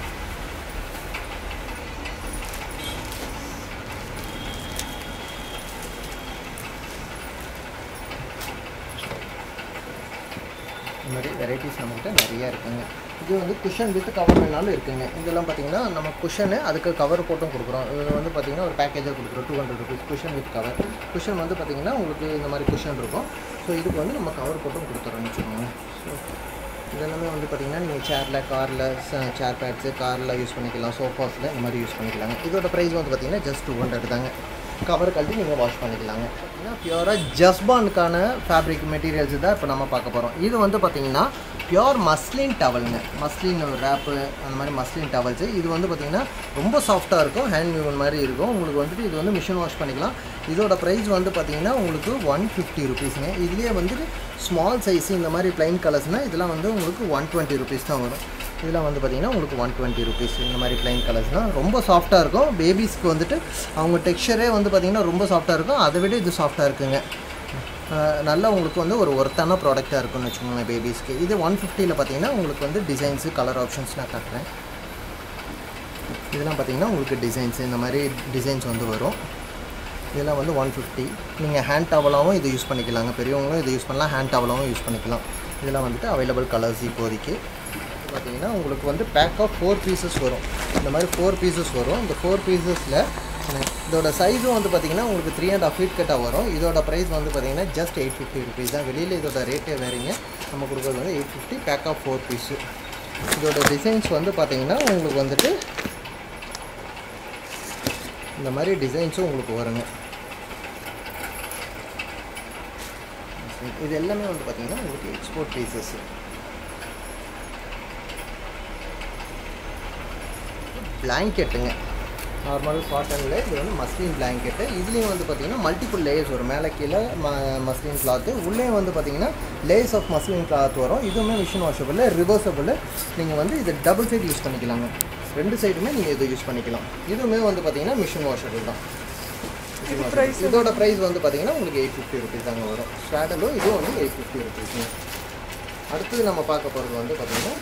இந்த மாதிரி வெரைட்டிஸ் நம்மகிட்ட நிறைய இருக்குங்க இது வந்து குஷன் வித் கவர் வேணாலும் இருக்குங்க இதெல்லாம் பார்த்தீங்கன்னா நம்ம குஷனு அதுக்கு கவர் போட்டும் கொடுக்குறோம் இது வந்து பார்த்தீங்கன்னா ஒரு பேக்கேஜாக கொடுக்குறோம் two hundred rupees cushion with cover cushion வந்து பார்த்தீங்கன்னா உங்களுக்கு இந்த மாதிரி குஷன் இருக்கும் ஸோ இதுக்கு வந்து நம்ம கவர் போட்டும் கொடுத்துறோம்னு வச்சுக்கோங்க ஸோ இதெல்லாமே வந்து பார்த்தீங்கன்னா நீங்கள் சேரில் காரில் சேர் பேட்ஸு காரில் யூஸ் பண்ணிக்கலாம் சோஃபாஸில் இந்த மாதிரி யூஸ் பண்ணிக்கலாங்க இதோட ப்ரைஸ் வந்து பார்த்தீங்கன்னா ஜஸ்ட் டூ ஹண்ட்ரட் தாங்க கவர் கழட்டி நீங்கள் வாஷ் பண்ணிக்கலாங்க பார்த்தீங்கன்னா பியூராக ஜஸ்பானுக்கான ஃபேப்ரிக் மெட்டீரியல்ஸ் தான் இப்போ நம்ம பார்க்க போகிறோம் இது வந்து பார்த்தீங்கன்னா பியூர் மஸ்லின் டவலுங்க மஸ்லின் ரேப்பு அந்த மாதிரி மஸ்லின் டவல்ஸு இது வந்து பார்த்தீங்கன்னா ரொம்ப சாஃப்டாக இருக்கும் ஹேண்ட் மியூவன் மாதிரி இருக்கும் உங்களுக்கு வந்துட்டு இது வந்து மிஷின் வாஷ் பண்ணிக்கலாம் இதோட ப்ரைஸ் வந்து பார்த்தீங்கன்னா உங்களுக்கு ஒன் ஃபிஃப்டி ருபீஸுங்க இதுலேயே வந்துட்டு ஸ்மால் சைஸ் இந்த மாதிரி ப்ளைன் கலர்ஸ்னால் இதெல்லாம் வந்து உங்களுக்கு ஒன் டுவெண்ட்டி ருபீஸ் தான் வரும் இதெல்லாம் வந்து பார்த்தீங்கன்னா உங்களுக்கு ஒன் டுவெண்ட்டி ருபீஸ் இந்த மாதிரி ப்ளைன் கலர்ஸ்னால் ரொம்ப சாஃப்டாக இருக்கும் பேபிஸ்க்கு வந்துட்டு அவங்க டெக்ஸ்சரே வந்து பார்த்தீங்கன்னா ரொம்ப சாஃப்டாக இருக்கும் அதை விட இது சாஃப்டாக இருக்குங்க அஹ் நல்லா உங்களுக்கு வந்து ஒரு ஒர்த்தான ப்ராடக்டாக இருக்கும்னு வச்சுக்கோங்க பேபிஸ்க்கு இது ஒன் ஃபிஃப்டியில் பார்த்தீங்கன்னா உங்களுக்கு வந்து டிசைன்ஸு கலர் ஆப்ஷன்ஸ் நான் காட்டுறேன் இதெல்லாம் பார்த்தீங்கன்னா உங்களுக்கு டிசைன்ஸ் இந்த மாதிரி டிசைன்ஸ் வந்து வரும் இதெல்லாம் வந்து ஒன் ஃபிஃப்டி நீங்கள் ஹேண்ட் டவலாகவும் இது யூஸ் பண்ணிக்கலாங்க பெரியவங்களும் இது யூஸ் பண்ணலாம் ஹேண்ட் டவலாகவும் யூஸ் பண்ணிக்கலாம் இதெல்லாம் வந்துட்டு அவைலபிள் கலர்ஸ் இப்போதைக்கு பார்த்தீங்கன்னா உங்களுக்கு வந்து பேக் ஆஃப் ஃபோர் பீசஸ் வரும் இந்த மாதிரி ஃபோர் பீசஸ் வரும் இந்த ஃபோர் பீசஸில் இதோட சைஸும் வந்து பார்த்தீங்கன்னா உங்களுக்கு த்ரீ அண்ட் ஆஃப் ஃபீட் கட்டாக வரும் இதோட ப்ரைஸ் வந்து பார்த்தீங்கன்னா ஜஸ்ட் எயிட் ஃபிஃப்டி ருபீஸ் தான் வெளியில் இதோட ரேட்டே வேறீங்க நம்ம கொடுக்குறது வந்து eight fifty pack of four piece இதோட டிசைன்ஸ் வந்து பார்த்தீங்கன்னா உங்களுக்கு வந்துட்டு இந்த மாதிரி டிசைன்ஸும் உங்களுக்கு வருங்க இது எல்லாமே வந்து பார்த்தீங்கன்னா உங்களுக்கு எக்ஸ்போர்ட் பீசஸ் பிளாங்கெட்டுங்க நார்மல் காட்டனில் இது வந்து மஸ்லின் பிளாங்கெட்டு இதுலேயும் வந்து பார்த்தீங்கன்னா மல்டிபிள் லேயர்ஸ் வரும் மேலே கீழே ம மஸ்லின் கிளாத்து உள்ளே வந்து பார்த்தீங்கன்னா லேயர்ஸ் ஆஃப் மஸ்லின் கிளாத் வரும் இதுவுமே மிஷின் வாஷபிள் ரிவர்சபிள் நீங்கள் வந்து இது டபுள் சைடு யூஸ் பண்ணிக்கலாங்க ரெண்டு சைடுமே நீங்கள் இது யூஸ் பண்ணிக்கலாம் இதுவுமே வந்து பார்த்தீங்கன்னா மிஷின் வாஷபிள் தான் இது price இதோட ப்ரைஸ் வந்து பார்த்தீங்கன்னா உங்களுக்கு எயிட் ஃபிஃப்டி ருபீஸ் தாங்க வரும் ஸ்ட்ராடலும் இதுவும் வந்து எயிட் ஃபிஃப்டி ருபீஸுங்க அடுத்தது நம்ம பார்க்க போகிறது வந்து பார்த்தீங்கன்னா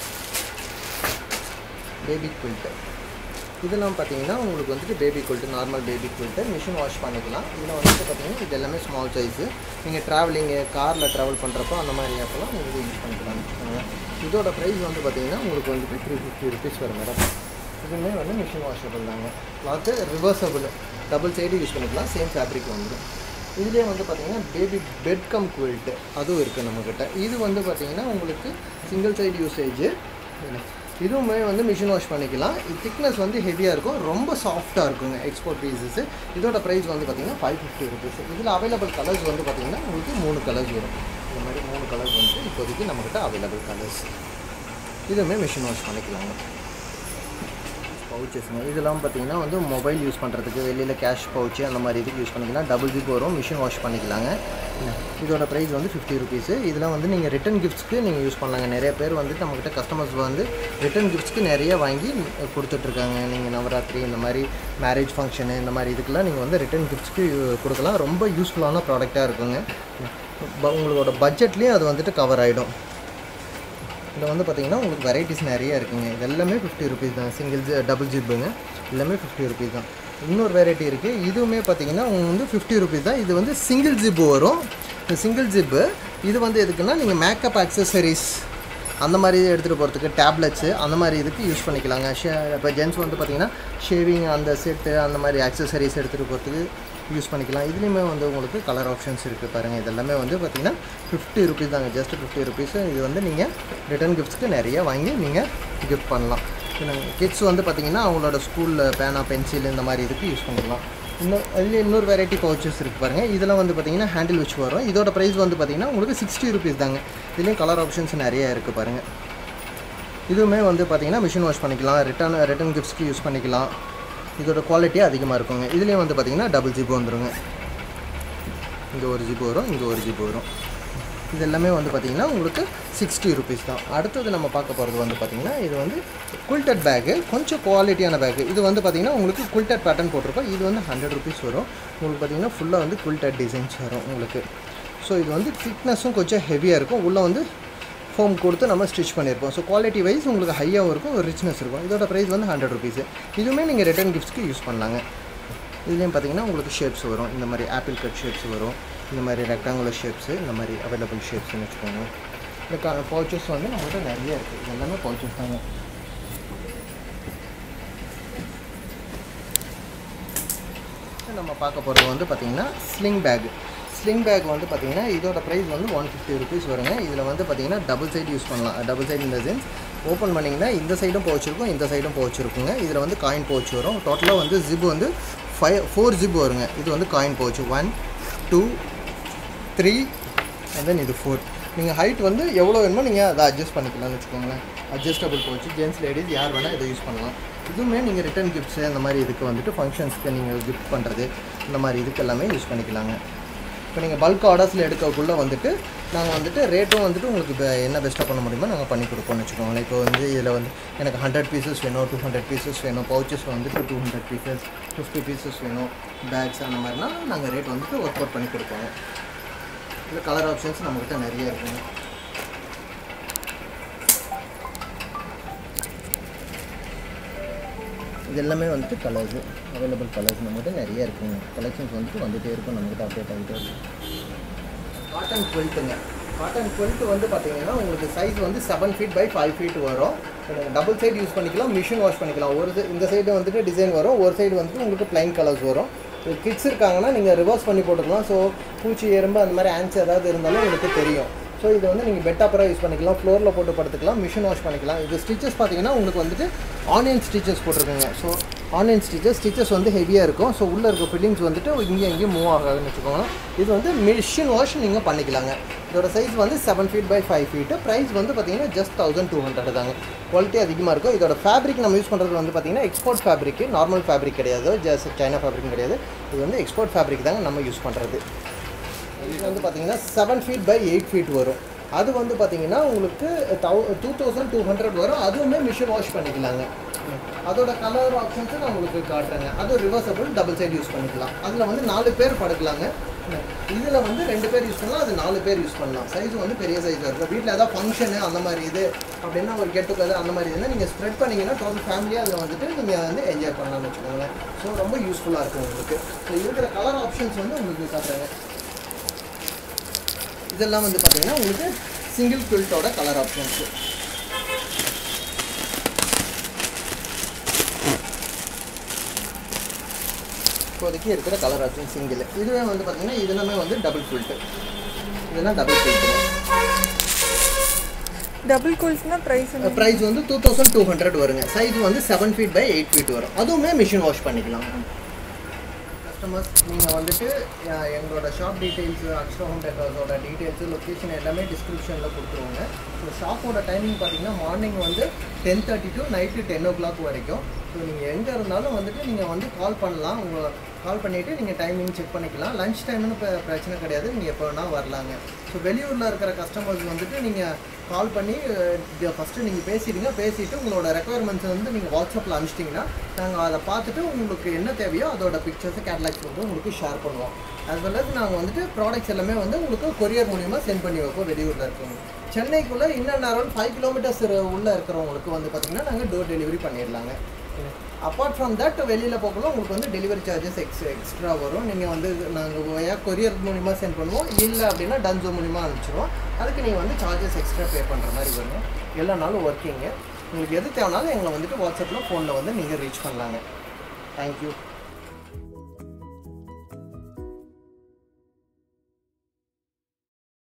பேபி குயில்ட்டு இதெல்லாம் பார்த்தீங்கன்னா உங்களுக்கு வந்துட்டு baby quilt normal baby quilt machine wash பண்ணிக்கலாம் இதில் வந்துட்டு பார்த்தீங்கன்னா இது எல்லாமே ஸ்மால் சைஸு நீங்கள் ட்ராவலிங்கு காரில் ட்ராவல் பண்ணுறப்போ அந்த மாதிரி ஆப்பெல்லாம் நீங்கள் இது யூஸ் பண்ணிக்கலாம் வச்சுக்கோங்களேன் இதோட ப்ரைஸ் வந்து பார்த்தீங்கன்னா உங்களுக்கு வந்துட்டு த்ரீ ஃபிஃப்டி ருபீஸ் வரும் மேடம் இதுவுமே வந்து மிஷின் வாஷபிள் தாங்க cloth reversible double side use பண்ணிக்கலாம் சேம் ஃபேப்ரிக் வந்துடும் இதுலேயே வந்து பார்த்தீங்கன்னா பேபி பெட் கம் குயில்ட்டு அதுவும் இருக்குது நம்மக்கிட்ட இது வந்து பார்த்தீங்கன்னா உங்களுக்கு சிங்கிள் சைடு யூசேஜ் இதுவுமே வந்து மிஷின் வாஷ் பண்ணிக்கலாம் திக்னஸ் வந்து ஹெவியாக இருக்கும் ரொம்ப சாஃப்டாக இருக்குங்க எக்ஸ்போர்ட் பீசஸ் இதோட ப்ரைஸ் வந்து பார்த்தீங்கன்னா ஃபைவ் ஃபிஃப்டி ருபீஸ் இதில் அவைலபிள் கலர்ஸ் வந்து பார்த்தீங்கன்னா உங்களுக்கு மூணு கலர்ஸ் வரும் இந்த மாதிரி மூணு கலர்ஸ் வந்து இப்போதைக்கு நம்மக்கிட்ட அவைலபிள் கலர்ஸ் இதுவுமே மிஷின் வாஷ் பண்ணிக்கலாங்க பவுச்சஸ்ங்க இதெல்லாம் பார்த்தீங்கன்னா வந்து மொபைல் யூஸ் பண்ணுறதுக்கு வெளியில் கேஷ் பவுச்சு அந்த மாதிரி இதுக்கு யூஸ் பண்ணிக்கலாம் டபுள் ஜிப் வரும் மிஷின் வாஷ் பண்ணிக்கலாங்க இதோட ப்ரைஸ் வந்து ஃபிஃப்டி ருபீஸு இதெல்லாம் வந்து நீங்கள் ரிட்டன் கிஃப்ட்ஸ்க்கு நீங்கள் யூஸ் பண்ணலாங்க நிறைய பேர் வந்துட்டு நம்மக்கிட்ட கஸ்டமர்ஸ் வந்து ரிட்டன் கிஃப்ட்ஸ்க்கு நிறைய வாங்கி கொடுத்துட்ருக்காங்க நீங்கள் நவராத்திரி இந்த மாதிரி மேரேஜ் ஃபங்க்ஷனு இந்த மாதிரி இதுக்கெல்லாம் நீங்கள் வந்து ரிட்டன் கிஃப்ட்ஸ்க்கு கொடுக்கலாம் ரொம்ப யூஸ்ஃபுல்லான ப்ராடக்டாக இருக்குங்க ப- உங்களோட பட்ஜெட்லேயும் அது வந்துட்டு கவர் ஆகிடும் இதில் வந்து பார்த்தீங்கன்னா உங்களுக்கு வெரைட்டிஸ் நிறைய இருக்குங்க இது எல்லாமே ஃபிஃப்டி ருபீஸ் தான் சிங்கிள் ஜி டபுள் ஜிப்புங்க எல்லாமே ஃபிஃப்டி ருபீஸ் தான் இன்னொரு வெரைட்டி இருக்குது இதுவுமே பார்த்தீங்கன்னா உங்களுக்கு வந்து ஃபிஃப்டி ருபீஸ் தான் இது வந்து சிங்கிள் ஜிப்பு வரும் இந்த சிங்கிள் ஜிப்பு இது வந்து எதுக்குன்னா நீங்கள் மேக்கப் ஆக்சசரிஸ் அந்த மாதிரி எடுத்துகிட்டு போகிறதுக்கு டேப்லெட்ஸு அந்த மாதிரி இதுக்கு யூஸ் பண்ணிக்கலாங்க ஷே இப்போ ஜென்ஸ் வந்து பார்த்திங்கன்னா ஷேவிங் அந்த செட்டு அந்த மாதிரி ஆக்சசரிஸ் எடுத்துகிட்டு போகிறதுக்கு யூஸ் பண்ணிக்கலாம் இதுலேயுமே வந்து உங்களுக்கு கலர் ஆப்ஷன்ஸ் இருக்குது பாருங்கள் இது எல்லாமே வந்து பார்த்திங்கன்னா ஃபிஃப்டி ருபீஸ் தாங்க ஜஸ்ட் ஃபிஃப்டி ருபீஸு இது வந்து நீங்கள் ரிட்டர்ன் கிஃப்ட்ஸ்க்கு நிறைய வாங்கி நீங்கள் கிஃப்ட் பண்ணலாம் கிட்ஸ் வந்து பார்த்திங்கன்னா அவங்களோட ஸ்கூலில் பேனா பென்சில் இந்த மாதிரி இதுக்கு யூஸ் பண்ணிக்கலாம் இன்னும் அதில் இன்னொரு வெரைட்டி பவுச்சஸ் இருக்குது பாருங்கள் இதெல்லாம் வந்து பார்த்தீங்கன்னா ஹேண்டில் வச்சு வரும் இதோட ப்ரைஸ் வந்து பார்த்தீங்கன்னா உங்களுக்கு சிக்ஸ்டி ருபீஸ் தாங்க இதுலேயும் கலர் ஆப்ஷன்ஸ் நிறைய இருக்குது பாருங்கள் இதுவுமே வந்து பார்த்தீங்கன்னா மிஷின் வாஷ் பண்ணிக்கலாம் ரிட்டர்ன் ரிட்டர்ன் கிஃப்ட்ஸ்க்கு யூஸ் பண்ணிக்கலாம் இதோட குவாலிட்டி அதிகமாக இருக்குங்க இதுலேயும் வந்து பார்த்தீங்கன்னா டபுள் ஜிபி வந்துருங்க இங்கே ஒரு ஜிபி வரும் இங்கே ஒரு ஜிபி வரும் இது எல்லாமே வந்து பார்த்திங்கன்னா உங்களுக்கு சிக்ஸ்டி ருபீஸ் தான் அடுத்தது நம்ம பார்க்க போகிறது வந்து பார்த்திங்கன்னா இது வந்து குல்டட் பேக்கு கொஞ்சம் குவாலிட்டியான பேக்கு இது வந்து பார்த்திங்கன்னா உங்களுக்கு குல்டட் பேட்டர்ன் போட்டிருக்கோம் இது வந்து ஹண்ட்ரட் ருபீஸ் வரும் உங்களுக்கு பார்த்திங்கன்னா ஃபுல்லாக வந்து குல்டட் டிசைன்ஸ் வரும் உங்களுக்கு ஸோ இது வந்து திக்னஸும் கொஞ்சம் ஹெவியாக இருக்கும் உள்ளே வந்து ஃபோம் கொடுத்து நம்ம ஸ்டிச் பண்ணியிருப்போம் ஸோ குவாலிட்டி வைஸ் உங்களுக்கு ஹையாகவும் இருக்கும் ஒரு ரிச்னஸ் இருக்கும் இதோட ப்ரைஸ் வந்து ஹண்ட்ரட் ருபீஸு இதுவுமே நீங்கள் ரிட்டர்ன் கிஃப்ட்ஸ்க்கு யூஸ் பண்ணலாங்க இதுலேயும் பார்த்தீங்கன்னா உங்களுக்கு ஷேப்ஸ் வரும் இந்த மாதிரி ஆப்பிள் கட் ஷேப்ஸ் வரும் இந்த மாதிரி ரெக்டாங்குலர் ஷேப்ஸு இந்த மாதிரி அவைலபிள் ஷேப்ஸ்னு வச்சுக்கோங்க இந்த க பவுச்சஸ் வந்து நம்மகிட்ட நிறைய இருக்குது இது எல்லாமே பவுச்சஸ் தாங்க நம்ம பார்க்க போகிறது வந்து பார்த்திங்கன்னா ஸ்லிங் பேக் ஸ்லிங் பேக் வந்து பார்த்திங்கன்னா இதோட ப்ரைஸ் வந்து ஒன் ஃபிஃப்டி ருபீஸ் வருங்க இதில் வந்து பார்த்திங்கன்னா டபுள் சைடு யூஸ் பண்ணலாம் டபுள் சைடு இந்த சென்ஸ் ஓப்பன் பண்ணிங்கன்னா இந்த சைடும் பவுச் இருக்கும் இந்த சைடும் பவுச் இருக்குங்க இதில் வந்து காயின் பவுச் வரும் டோட்டலாக வந்து ஜிப் வந்து ஃபைவ் ஃபோர் ஜிப் வருங்க இது வந்து coin pouch one two three and then இது ஃபோர் நீங்கள் ஹைட் வந்து எவ்வளோ வேணுமோ நீங்கள் அதை அட்ஜஸ்ட் பண்ணிக்கலாம்னு வச்சுக்கோங்களேன் அட்ஜஸ்டபிள் போச்சு ஜென்ஸ் லேடிஸ் யார் வேணால் இதை யூஸ் பண்ணலாம் இதுவுமே நீங்கள் ரிட்டர்ன் கிஃப்ட்ஸு அந்த மாதிரி இதுக்கு வந்துட்டு ஃபங்க்ஷன்ஸ்க்கு நீங்கள் கிஃப்ட் பண்ணுறது இந்த மாதிரி இதுக்கு எல்லாமே யூஸ் பண்ணிக்கலாங்க இப்போ நீங்கள் பல்க் ஆர்டர்ஸில் எடுக்கக்குள்ளே வந்துட்டு நாங்கள் வந்துட்டு ரேட்டும் வந்துட்டு உங்களுக்கு இப்போ என்ன பெஸ்ட்டாக பண்ண முடியுமோ நாங்கள் பண்ணி கொடுப்போம்னு வச்சுக்கோங்களேன் இப்போ வந்து இதில் வந்து எனக்கு ஹண்ட்ரட் பீசஸ் வேணும் டூ ஹண்ட்ரட் பீசஸ் வேணும் பவுச்சஸ் வந்துட்டு two hundred pieces fifty pieces வேணும் பேக்ஸ் அந்த மாதிரினா நாங்கள் ரேட் வந்துட்டு ஒர்க் அவுட் பண்ணி கொடுப்போம் இல்லை கலர் ஆப்ஷன்ஸ் நம்மக்கிட்ட நிறைய இருக்குங்க இது எல்லாமே வந்துட்டு கலர்ஸு அவைலபிள் கலர்ஸ் நம்மகிட்ட நிறைய இருக்குங்க கலெக்ஷன்ஸ் வந்துட்டு வந்துகிட்டே இருக்கும் நம்மகிட்ட அப்டேட் ஆகிட்டே இருக்கும் காட்டன் குவெல்ட்டுங்க காட்டன் குவெல்ட் வந்து பார்த்தீங்கன்னா உங்களுக்கு சைஸ் வந்து seven feet by five feet வரும் டபுள் சைடு யூஸ் பண்ணிக்கலாம் மிஷின் வாஷ் பண்ணிக்கலாம் ஒரு side- இந்த சைடு வந்துட்டு டிசைன் வரும் ஒரு சைடு வந்துட்டு உங்களுக்கு ப்ளைன் கலர்ஸ் வரும் கிட்ஸ் இருக்காங்கன்னா நீங்கள் ரிவர்ஸ் பண்ணி போட்டுக்கலாம் ஸோ பூச்சி எறும்பு அந்த மாதிரி ஆன்ஸ் ஏதாவது இருந்தாலும் உங்களுக்கு தெரியும் ஸோ இது வந்து நீங்கள் பெட் அப்புறம் யூஸ் பண்ணிக்கலாம் ஃப்ளோரில் போட்டு படுத்துக்கலாம் மிஷின் வாஷ் பண்ணிக்கலாம் இது ஸ்டிச்சஸ் பார்த்தீங்கன்னா உங்களுக்கு வந்துட்டு ஆன்லைன் ஸ்டிச்சஸ் போட்டிருக்குங்க ஸோ ஆன்லைன் ஸ்டிச்சஸ் ஸ்டிச்சஸ் வந்து ஹெவியாக இருக்கும் ஸோ உள்ளே இருக்க ஃபில்லிங்ஸ் வந்துட்டு இங்கேயும் இங்கேயும் மூவ் ஆகாதுன்னு வச்சுக்கோங்க இது வந்து மிஷின் வாஷ் நீங்கள் பண்ணிக்கலாங்க இதோட சைஸ் வந்து seven feet by five feet price வந்து பார்த்தீங்கன்னா ஜஸ்ட் தௌசண்ட் டூ ஹண்ட்ரட் தாங்க குவாலிட்டி அதிகமாக இருக்கும் இதோட ஃபேப்ரிக் நம்ம யூஸ் பண்ணுறது வந்து பார்த்தீங்கன்னா எக்ஸ்போர்ட் ஃபேப்ரிக் நார்மல் ஃபேப்ரிக் கிடையாது ஜஸ்ட் சைனா ஃபேப்ரிக் கிடையாது இது வந்து எக்ஸ்போர்ட் ஃபேப்ரிக் தாங்க நம்ம யூஸ் பண்ணுறது இது வந்து பார்த்தீங்கன்னா seven feet by eight feet வரும் அது வந்து பார்த்தீங்கன்னா உங்களுக்கு தௌ டூ தௌசண்ட் டூ ஹண்ட்ரட் வரும் அதுவுமே மிஷின் வாஷ் பண்ணிக்கலாங்க அதோட கலர் ஆப்ஷன்ஸும் நான் உங்களுக்கு காட்டுறேங்க அதுவும் ரிவர்சபிள் டபுள் சைடு யூஸ் பண்ணிக்கலாம் அதில் வந்து நாலு பேர் படுக்கலாங்க இதில் வந்து ரெண்டு பேர் யூஸ் பண்ணலாம் அது நாலு பேர் யூஸ் பண்ணலாம் சைஸ் வந்து பெரிய சைஸாக இருக்கும் வீட்டில் ஏதாவது ஃபங்க்ஷனு அந்த மாதிரி இது அப்படின்னா ஒரு கெட் டுகெதர் அந்த மாதிரி இதுனா நீங்கள் ஸ்ப்ரெட் பண்ணிங்கன்னா டோட்டல் ஃபேமிலியாக அதில் வந்துட்டு நீங்கள் வந்து என்ஜாய் பண்ணலாம்னு வச்சுக்கோங்களேன் ஸோ ரொம்ப யூஸ்ஃபுல்லாக இருக்கும் உங்களுக்கு ஸோ இருக்கிற கலர் ஆப்ஷன்ஸ் வந்து உங்களுக்கு காட்டுறேங்க இதெல்லாம் வந்து பார்த்தீங்கன்னா உங்களுக்கு சிங்கிள் குவில்ட்டோட கலர் ஆப்ஷன்ஸு இப்போதைக்கு இருக்கிற கலர் ஆப்ஷன் சிங்கிள் இதுவே வந்து பார்த்தீங்கன்னா இது எல்லாமே வந்து டபுள் குவில்ட்டு இதெல்லாம் டபுள் குவில்ட்டு டபுள் கூல்ஸ்னா ப்ரைஸ் ப்ரைஸ் வந்து டூ தௌசண்ட் டூ ஹண்ட்ரட் வருங்க சைஸ் வந்து seven feet by eight feet வரும் அதுவுமே மிஷின் வாஷ் பண்ணிக்கலாம் கஸ்டமர்ஸ் நீங்கள் வந்துட்டு அஹ், எங்களோட ஷாப் டீட்டெயில்ஸு அக்ஷரா ஹோம் டெக்கர்ஸோட டீட்டெயில்ஸு லொக்கேஷன் எல்லாமே டிஸ்கிரிப்ஷனில் கொடுத்துருவோங்க ஸோ ஷாப்போட டைமிங் பார்த்தீங்கன்னா மார்னிங் வந்து ten thirty to night ten o'clock வரைக்கும் ஸோ நீங்கள் எங்கே இருந்தாலும் வந்துட்டு நீங்கள் வந்து கால் பண்ணலாம் உங்கள் கால் பண்ணிவிட்டு நீங்கள் டைமிங் செக் பண்ணிக்கலாம் லஞ்ச் டைம்னு இப்போ பிரச்சனை கிடையாது நீங்கள் எப்போ வேணால் வரலாங்க ஸோ வெளியூரில் இருக்கிற கஸ்டமர்ஸ் வந்துட்டு நீங்கள் கால் பண்ணி ஃபஸ்ட்டு நீங்கள் பேசிடுங்க பேசிவிட்டு உங்களோட ரெக்குயர்மெண்ட்ஸ் வந்து நீங்கள் வாட்ஸ்அப்பில் அனுப்பிச்சிட்டிங்கன்னா நாங்கள் அதை பார்த்துட்டு உங்களுக்கு என்ன தேவையோ அதோட பிக்சர்ஸு கேட்லாக்ஸ் வந்து உங்களுக்கு ஷேர் பண்ணுவோம் as well as நாங்கள் வந்துட்டு ப்ராடக்ட்ஸ் எல்லாமே வந்து உங்களுக்கு கொரியர் மூலியமாக சென்ட் பண்ணி வைப்போம் வெளியூரில் இருக்கவங்க சென்னைக்குள்ளே இன்னும் அரௌண்ட் ஃபைவ் கிலோமீட்டர்ஸ் உள்ளே இருக்கிறவங்களுக்கு வந்து பார்த்தீங்கன்னா நாங்கள் டோர் டெலிவரி பண்ணிடலாங்க அப்பார்ட் ஃப்ரம் தட் வெளியில் போகக்குள்ள உங்களுக்கு வந்து டெலிவரி சார்ஜஸ் எக்ஸ் எக்ஸ்ட்ரா வரும் நீங்கள் வந்து நாங்கள் கொரியர் மூலிமா சென்ட் பண்ணுவோம் இல்லை அப்படின்னா டன்சோ மூலிமா அனுப்பிச்சிடுவோம் அதுக்கு நீங்கள் வந்து சார்ஜஸ் எக்ஸ்ட்ரா பே பண்ணுற மாதிரி வரும் எல்லா நாளும் ஒர்க்கிங்கு உங்களுக்கு எது தேவைனாலும் எங்களை வந்துட்டு வாட்ஸ்அப்பில் ஃபோனில் வந்து நீங்கள் ரீச் பண்ணலாங்க தேங்க்யூ